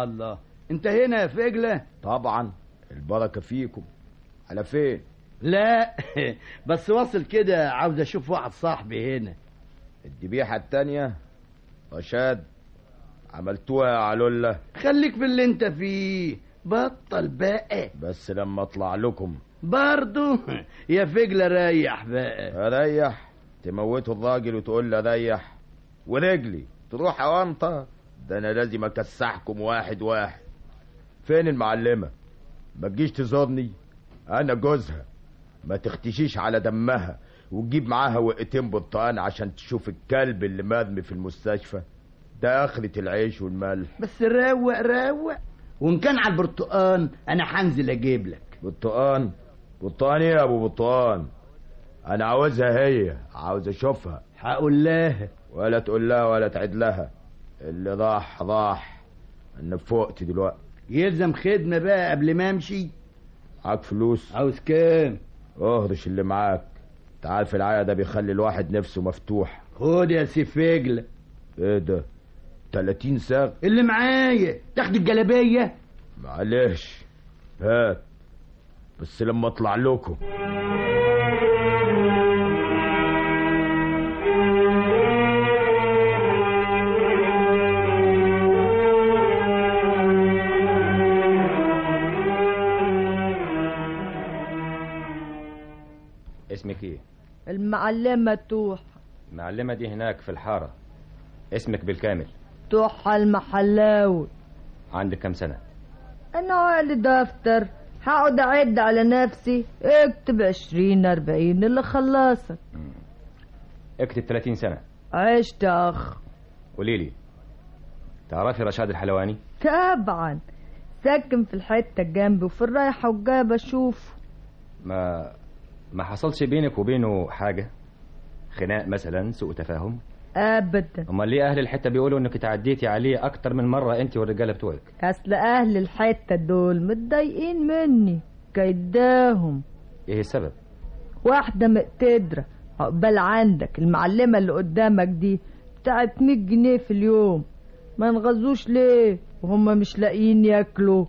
الله انت هنا يا فجلة طبعا البركة فيكم على فين لا بس واصل كده عاوز اشوف واحد صاحبي هنا الذبيحة التانية رشاد عملتوها يا علولة خليك في اللي انت فيه بطل بقى بس لما اطلع لكم برضو يا فجلة ريح بقى اريح تموتوا الراجل وتقول له ريح ورجلي تروح اوانطة ده انا لازم اكسحكم واحد واحد فين المعلمة ما تجيش تزورني انا جوزها ما تختشيش على دمها وتجيب معاها وقتين برتقان عشان تشوف الكلب اللي مرمي في المستشفى ده اخرة العيش والملح بس روق روق وان كان على البرتقان انا هنزل اجيب لك برتقان برتقان ايه يا ابو برتقان انا عاوزها هي عاوز اشوفها هقول لها ولا تقول لها ولا تعد لها اللي راح راح انا فوقت دلوقتي يلزم خدمة بقى قبل ما امشي معاك فلوس عاوز كام اهرش اللي معاك تعال في العيا ده بيخلي الواحد نفسه مفتوح خد يا سي فجلة ايه ده 30 ساغ اللي معايا تاخد الجلابية معلش هات بس لما اطلع لكم اسمك ايه المعلمة توح المعلمة دي هناك في الحارة اسمك بالكامل توحة المحلاوي عندك كم سنة انا عقلي دفتر هقعد اعد على نفسي اكتب عشرين اربعين اللي خلصك اكتب 30 سنة عشت يا اخ قولي لي تعرفي رشاد الحلواني طبعا ساكن في الحتة جنبي وفي الرايحة والجاية بشوفه ما ما حصلش بينك وبينه حاجة خناق مثلا سوء تفاهم ابدا امال ليه اهل الحته بيقولوا انك تعديتي عليه اكتر من مره انت والرجاله بتوعك اصل اهل الحتة دول متضايقين مني كيداهم ايه السبب واحدة مقتدرة عقبال عندك المعلمة اللي قدامك دي بتاعت 100 جنيه في اليوم ما نغزوش ليه وهم مش لاقيين ياكلوا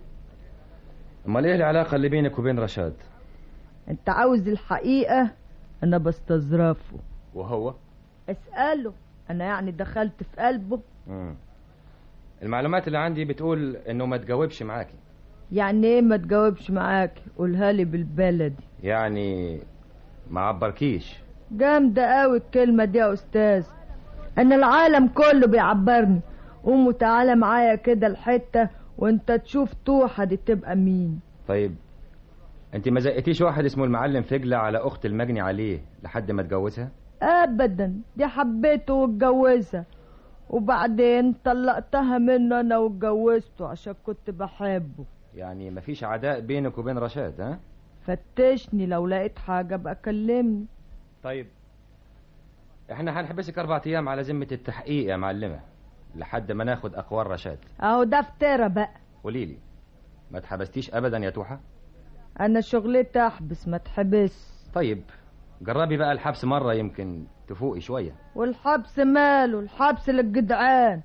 امال ايه العلاقه اللي بينك وبين رشاد انت عاوز الحقيقة انا بستظرفه وهو اسأله انا يعني دخلت في قلبه مم. المعلومات اللي عندي بتقول انه ما تجاوبش معاكي يعني ايه ما تجاوبش معاك قولها لي بالبلدي يعني ما عبركيش جامدة قوي الكلمة دي يا استاذ انا العالم كله بيعبرني قوم وتعالى معايا كده الحتة وانت تشوف توحة دي تبقى مين طيب انت ما زقتيش واحد اسمه المعلم فجلة على اخت المجني عليه لحد ما اتجوزها ابدا دي حبيته واتجوزها وبعدين طلقتها منه انا واتجوزته عشان كنت بحبه يعني مفيش عداء بينك وبين رشاد ها فتشني لو لقيت حاجة بقى كلمني طيب احنا هنحبسك اربع ايام على ذمه التحقيق يا معلمه لحد ما ناخد اقوال رشاد اهو ده فترة بقى قولي لي ما اتحبستيش ابدا يا توحه انا شغلتي احبس ما تحبس طيب جربي بقى الحبس مره يمكن تفوقي شويه والحبس ماله الحبس للجدعان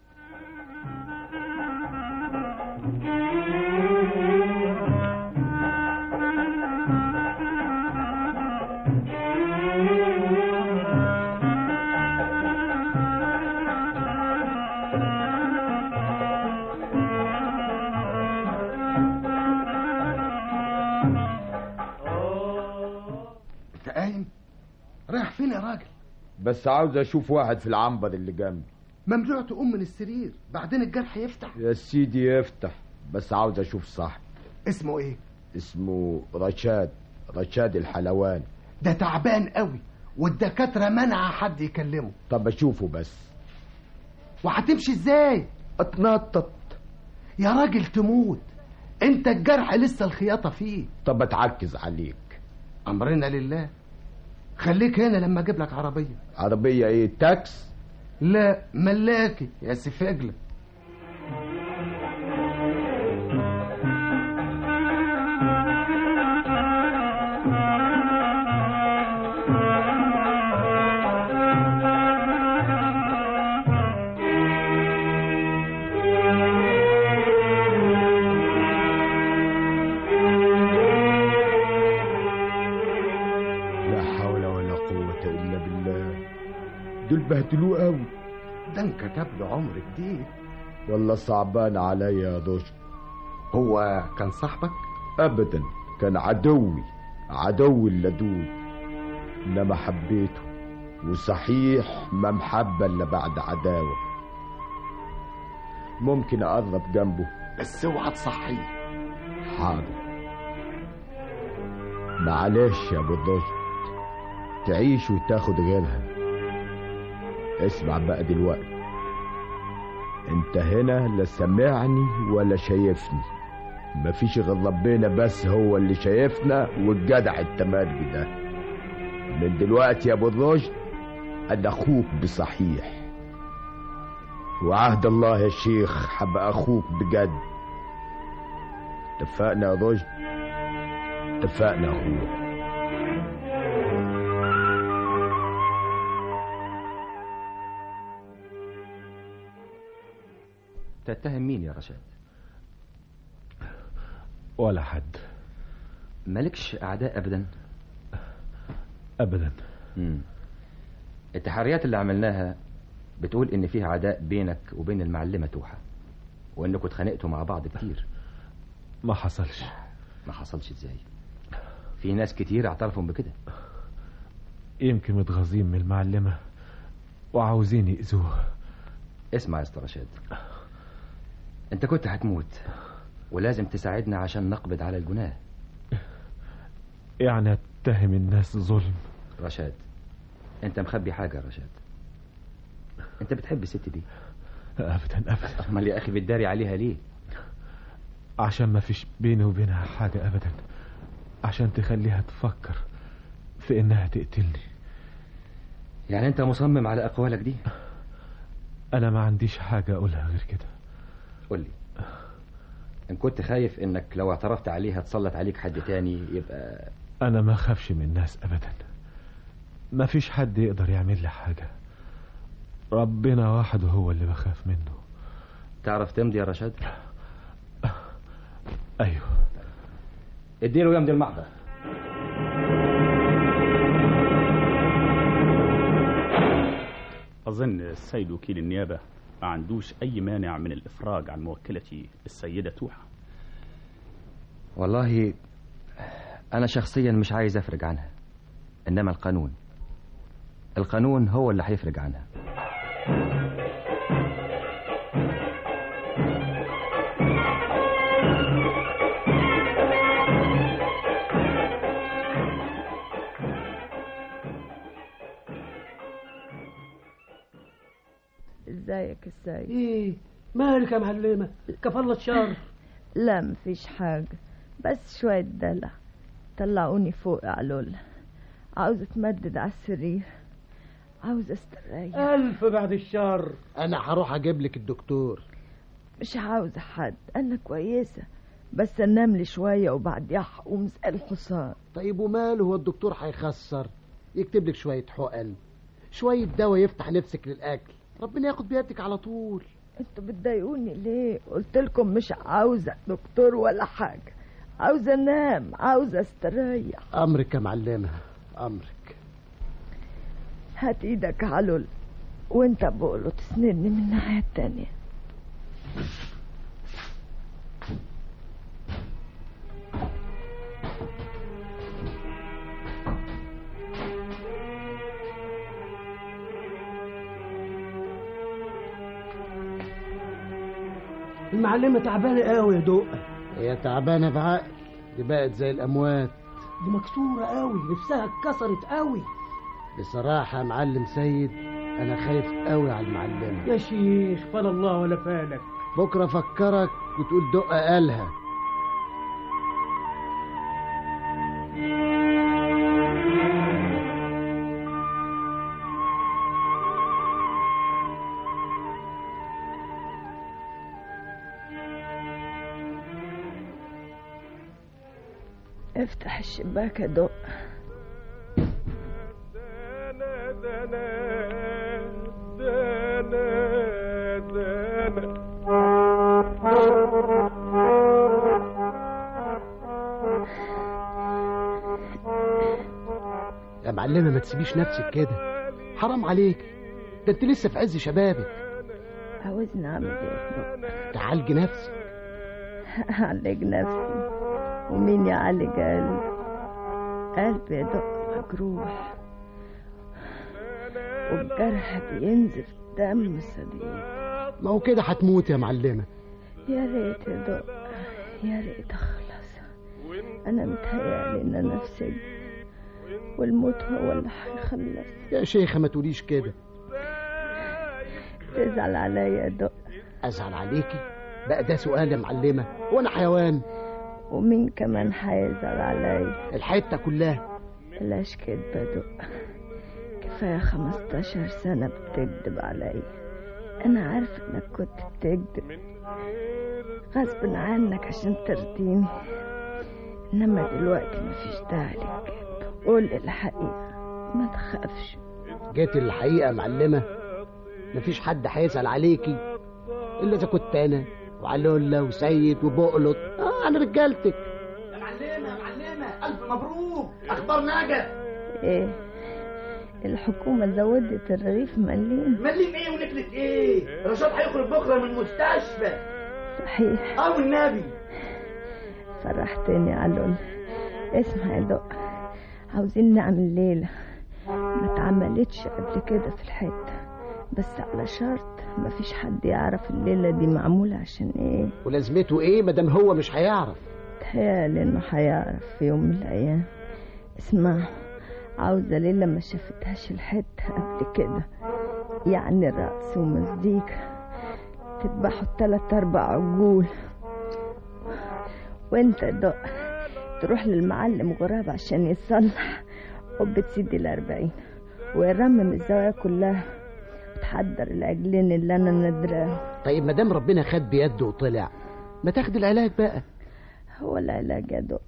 انت قايم رايح فين يا راجل بس عاوز اشوف واحد في العنبر اللي جنبي ممنوع تقوم من السرير بعدين الجرح يفتح يا سيدي يفتح بس عاوز اشوف صاحبي اسمه ايه اسمه رشاد رشاد الحلوان ده تعبان قوي والدكاترة منع حد يكلمه طب اشوفه بس وهتمشي ازاي اتنطط يا راجل تموت انت الجرح لسه الخياطة فيه طب اتعكز عليك امرنا لله خليك هنا لما اجيب لك عربية عربية ايه تاكس لا ملاكي يا سفاجلة قوة إلا بالله دول بهدلوه قوي ده انكتب له عمر جديد والله صعبان عليا يا ضجر هو كان صاحبك أبدا كان عدوي عدوي اللدود إنما حبيته وصحيح ما محبة إلا بعد عداوة ممكن أقرب جنبه بس اوعى تصحيه حاضر معلش يا ابو الضجر تعيش وتاخد غيرها اسمع بقى دلوقتي انت هنا لا سامعني ولا شايفني مفيش غير ربنا بس هو اللي شايفنا والجدع التمرجي ده من دلوقتي يا ابو الرشد انا اخوك بصحيح وعهد الله يا شيخ هبقى اخوك بجد اتفقنا يا رشد اتفقنا يا اخويا تتهم مين يا رشاد ولا حد مالكش اعداء ابدا ابدا مم. التحريات اللي عملناها بتقول ان فيها عداء بينك وبين المعلمه توحه وانكم اتخانقتوا مع بعض كتير ما حصلش ما حصلش ازاي في ناس كتير اعترفوا بكده يمكن متغاظين من المعلمة وعاوزين يأذوه اسمع يا استاذ رشاد انت كنت هتموت ولازم تساعدنا عشان نقبض على الجناه يعني اتهم الناس ظلم رشاد انت مخبي حاجه يا رشاد انت بتحب الست دي ابدا ابدا امال يا اخي بتداري عليها ليه عشان ما فيش بيني وبينها حاجة ابدا عشان تخليها تفكر في انها تقتلني يعني انت مصمم على اقوالك دي انا ما عنديش حاجة اقولها غير كده قول لي ان كنت خايف انك لو اعترفت عليها تسلط عليك حد تاني يبقى انا ما خافش من الناس ابدا ما فيش حد يقدر يعمل لي حاجة ربنا وحده هو اللي بخاف منه تعرف تمضي يا رشاد ايوه اديله يمضي المحضر أظن السيد وكيل النيابة ما عندوش أي مانع من الإفراج عن موكلتي السيدة توحة والله انا شخصيا مش عايز افرج عنها انما القانون القانون هو اللي هيفرج عنها ازيك السيد ايه مالك يا معلمة كفالة شر لا مفيش حاجة بس شوية دلع طلعوني فوق يا علول عاوزة اتمدد على السرير عاوزة استريح ألف بعد الشر انا هروح اجيب لك الدكتور مش عاوزة حد أنا كويسة بس أنام لي شوية وبعديها هقوم زي الحصان طيب وماله هو الدكتور هيخسر يكتب لك شوية حقن شوية دواء يفتح نفسك للأكل ربنا ياخد بيدك على طول انتوا بتضايقوني ليه قلت لكم مش عاوزة دكتور ولا حاجة عاوزة انام عاوزة استريح أمرك يا معلمة أمرك هات ايدك علول وانت بقوله تسندني من الناحية التانية المعلمة تعبانة قوي يا دقة هي تعبانة بعقل دي بقت زي الأموات دي مكسورة قوي نفسها اتكسرت قوي بصراحة يا معلم سيد أنا خايف قوي على المعلمة يا شيخ فلا الله ولا فالك بكرة فكرك وتقول دقة قالها افتح الشباك يا دق يا معلمة ما تسيبيش نفسك كده حرام عليك ده انت لسه في عز شبابك عاوزني اعمل ايه تعالجي نفسك اعالج نفسي ومين يعالج قلبي قلبي يدق مجروح والجرح بينزف دم صديق ما هو كده هتموت يا معلمة يا ريت يدق يا ريت اخلص انا متهيألي ان انا في سجن والموت هو اللي هيخلص يا شيخة ما تقوليش كده تزعل عليا يا دق ازعل عليكي بقى ده سؤال يا معلمة وانا حيوان ومين كمان هيزعل عليا الحتة كلها بلاش كدب يا دق كفاية خمستاشر سنة بتكذب عليا أنا عارفة إنك كنت بتكذب غصب عنك عشان ترضيني إنما دلوقتي مفيش داعي للكذب قول الحقيقة ما تخافش جيت الحقيقة يا معلمة مفيش حد هيسأل عليكي إلا إذا كنت أنا وعلولة وسيد وبقلط آه أنا رجالتك يا معلمة يا معلمة ألف مبروك أخبار نجا إيه الحكومة زودت الرغيف مليم مليم إيه ونكلة إيه رشاد هيخرج بكرة من المستشفى صحيح أو النبي فرحتني علول اسمع يا دق عاوزين نعمل ليلة ما اتعملتش قبل كده في الحتة بس على شرط مفيش حد يعرف الليلة دي معمولة عشان ايه ولازمته إيه مادام هو مش هيعرف تهيألي انه هيعرف في يوم من الايام اسمع عاوزة ليلة ما شافتهاش الحتة قبل كده يعني رقص ومزيكا تذبحوا التلات اربع عجول وانت دق تروح للمعلم غراب عشان يصلح قبة سيدي الأربعين ويرمم الزوايا كلها وتحضر العجلين اللي أنا ندراه طيب مادام ربنا خد بيده وطلع ما تاخد العلاج بقى هو العلاج يا دق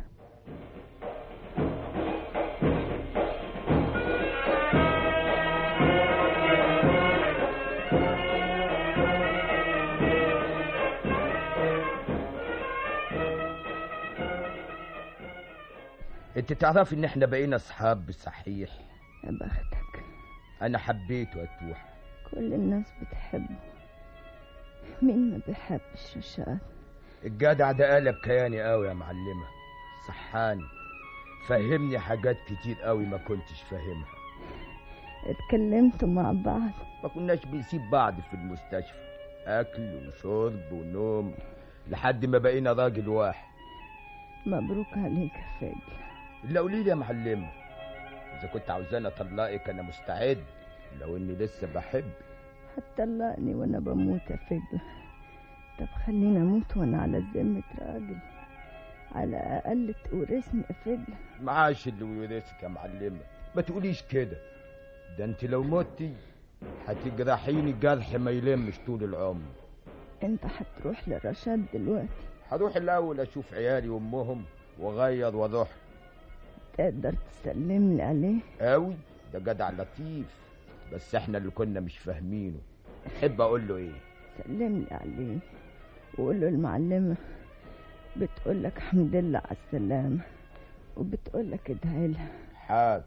انت تعرفي ان احنا بقينا اصحاب صحيح يا بختك انا حبيته يا توحة كل الناس بتحبه مين ما بيحبش رشاد الجدع ده قلب كياني قوي يا معلمة صحاني فهمني حاجات كتير قوي ما كنتش فاهمها اتكلمتوا مع بعض ما كناش بنسيب بعض في المستشفى اكل وشرب ونوم لحد ما بقينا راجل واحد مبروك عليك يا فجل لا قولي لي يا معلمة اذا كنت عاوزاني اطلقك انا مستعد لو اني لسه بحب هتطلقني وانا بموت يا فجل طب خليني اموت وانا على ذمة راجل على الاقل تورثني يا فجل معاش اللي يورثك يا معلمة ما تقوليش كده ده انت لو متي هتجرحيني جرح ما يلمش طول العمر انت هتروح لرشاد دلوقتي هروح الاول اشوف عيالي وامهم واغير واروح تقدر تسلمني عليه قوي ده جدع لطيف بس احنا اللي كنا مش فاهمينه تحب اقول له ايه سلمني عليه وقول له المعلمة بتقول لك حمد لله على السلامة وبتقول لك ادعي لها حاضر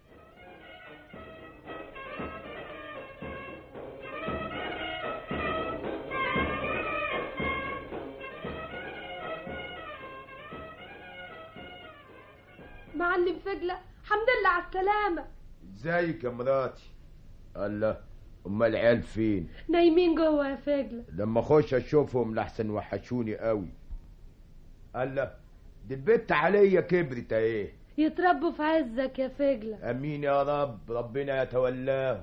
معلم فجلة حمد لله على السلامة ازيك يا مراتي الله امال العيال فين نايمين جوه يا فجلة لما اخش اشوفهم لحسن وحشوني قوي الله دي البت عليا كبرت اهي يتربوا في عزك يا فجلة امين يا رب ربنا يتولاهم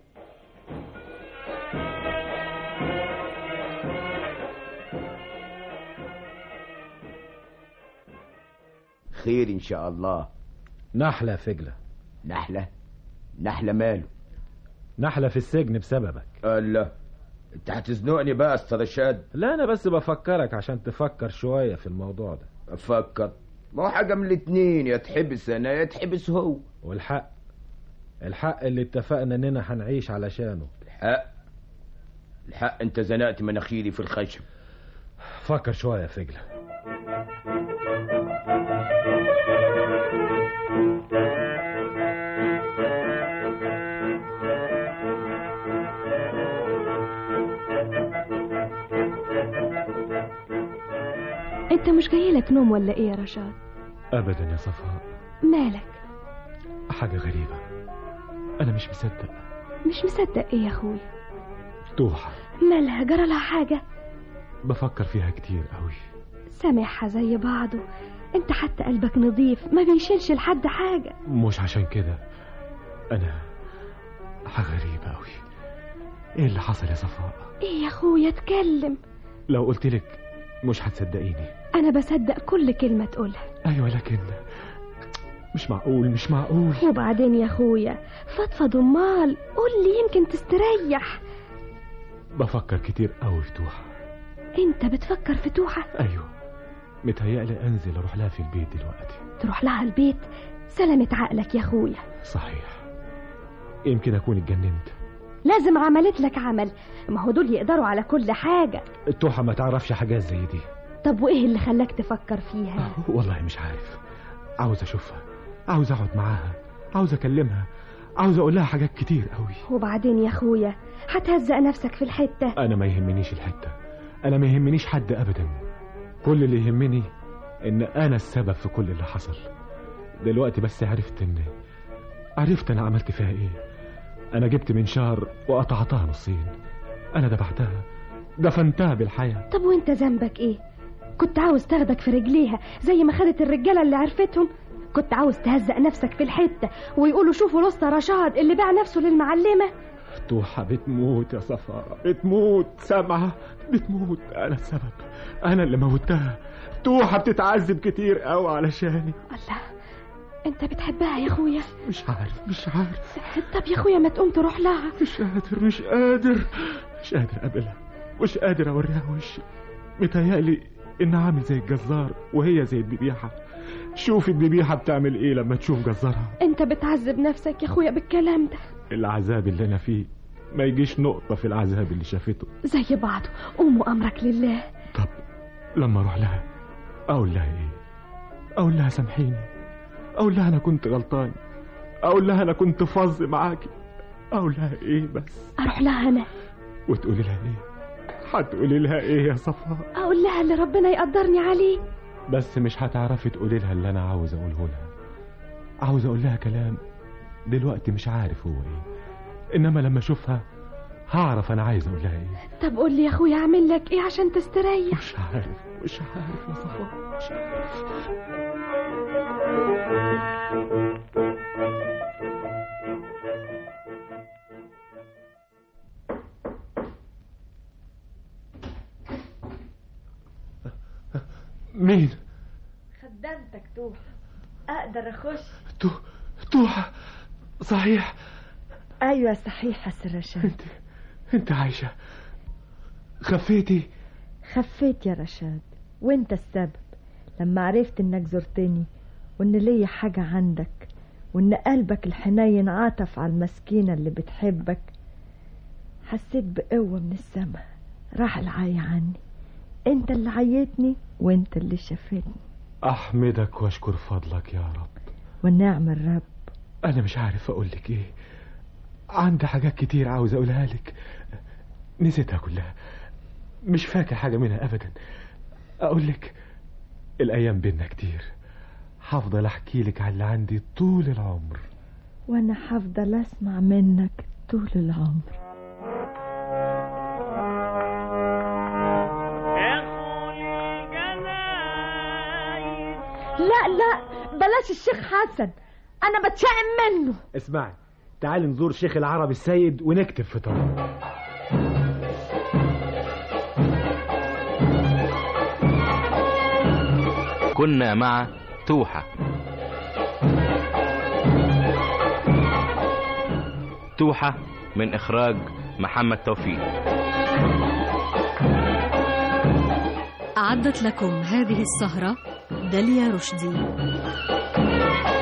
خير ان شاء الله نحلة فجلة نحلة نحلة ماله نحلة في السجن بسببك الله انت هتزنقني بقى يا استاذ رشاد لا انا بس بفكرك عشان تفكر شوية في الموضوع ده افكر ما هو حاجة من الاتنين يا تحبس انا يا تحبس هو والحق الحق اللي اتفقنا اننا هنعيش علشانه الحق الحق انت زنقت مناخيري في الخشب فكر شوية يا فجلة انت مش جايلك نوم ولا ايه يا رشاد ابدا يا صفاء مالك حاجه غريبه انا مش مصدق مش مصدق ايه يا اخوي توحة مالها جرى لها حاجة بفكر فيها كتير قوي سامعها زي بعضه انت حتى قلبك نظيف ما بيشيلش لحد حاجة مش عشان كده انا حاجه غريبه قوي ايه اللي حصل يا صفاء ايه يا اخويا اتكلم لو قلت لك مش هتصدقيني انا بصدق كل كلمة تقولها ايوه لكن مش معقول مش معقول وبعدين يا اخويا فضفض امال قول لي يمكن تستريح بفكر كتير قوي في توحة انت بتفكر في توحة ايوه متهيألي انزل اروح لها في البيت دلوقتي تروح لها البيت سلامة عقلك يا اخويا صحيح يمكن اكون اتجننت لازم عملت لك عمل ما هو دول يقدروا على كل حاجة التوحة ما تعرفش حاجات زي دي طب وايه اللي خلاك تفكر فيها والله مش عارف عاوز اشوفها عاوز اقعد معاها عاوز اكلمها عاوز اقول لها حاجات كتير قوي وبعدين يا اخويا هتهزق نفسك في الحتة انا ما يهمنيش الحتة انا ما يهمنيش حد ابدا كل اللي يهمني ان انا السبب في كل اللي حصل دلوقتي بس عرفت ان عرفت انا عملت فيها ايه انا جبت منشار وقطعتها نصين انا دبحتها دفنتها بالحياة طب وانت ذنبك ايه كنت عاوز تاخدك في رجليها زي ما خدت الرجالة اللي عرفتهم كنت عاوز تهزق نفسك في الحتة ويقولوا شوفوا الاسطى رشاد اللي باع نفسه للمعلمة توحة بتموت يا صفاء بتموت سامعة بتموت أنا السبب أنا اللي موتها توحة بتتعذب كتير قوي علشاني الله انت بتحبها يا اخويا مش عارف مش عارف طب يا اخويا ما تقوم تروح لها مش قادر مش قادر مش قادر اقابلها مش قادر اوريها وشي متهيألي انها عامل زي الجزار وهي زي الذبيحة شوف الذبيحة بتعمل ايه لما تشوف جزارها انت بتعذب نفسك يا اخويا بالكلام ده العذاب اللي انا فيه ما يجيش نقطة في العذاب اللي شافته زي بعضه قوم وامرك لله طب لما اروح لها اقول لها ايه اقول لها سامحيني اقول لها انا كنت غلطان اقول لها انا كنت فظ معاكي اقول لها ايه بس اروح لها انا وتقولي لها ايه هتقولي لها ايه يا صفاء اقول لها اللي ربنا يقدرني عليه بس مش هتعرفي تقولي لها اللي انا عاوز اقوله لها عاوز اقول لها كلام دلوقتي مش عارف هو ايه انما لما اشوفها هعرف انا عايز اقول لها ايه طب قول لي يا اخويا اعمل لك ايه عشان تستريح مش عارف مش عارف يا صفاء مش عارف مين خدامتك توحة اقدر اخش تو توحة صحيح ايوه صحيح يا سي رشاد انت انت عايشة خفيتي خفيت يا رشاد وانت السبب لما عرفت انك زرتني وان ليا حاجة عندك وان قلبك الحنين عاطف على المسكينة اللي بتحبك حسيت بقوة من السما راح العي عني انت اللي عيتني وانت اللي شفتني احمدك واشكر فضلك يا رب والنعم الرب انا مش عارف اقول لك ايه عندي حاجات كتير عاوز اقولها لك نسيتها كلها مش فاكر حاجة منها ابدا اقول لك الايام بينا كتير هفضل احكي لك على اللي عندي طول العمر وانا هفضل اسمع منك طول العمر لا لا بلاش الشيخ حسن انا بتشائم منه اسمعي تعالي نزور شيخ العرب السيد ونكتب في طريق كنا مع توحة توحة من إخراج محمد توفيق أعدت لكم هذه السهرة داليا رشدي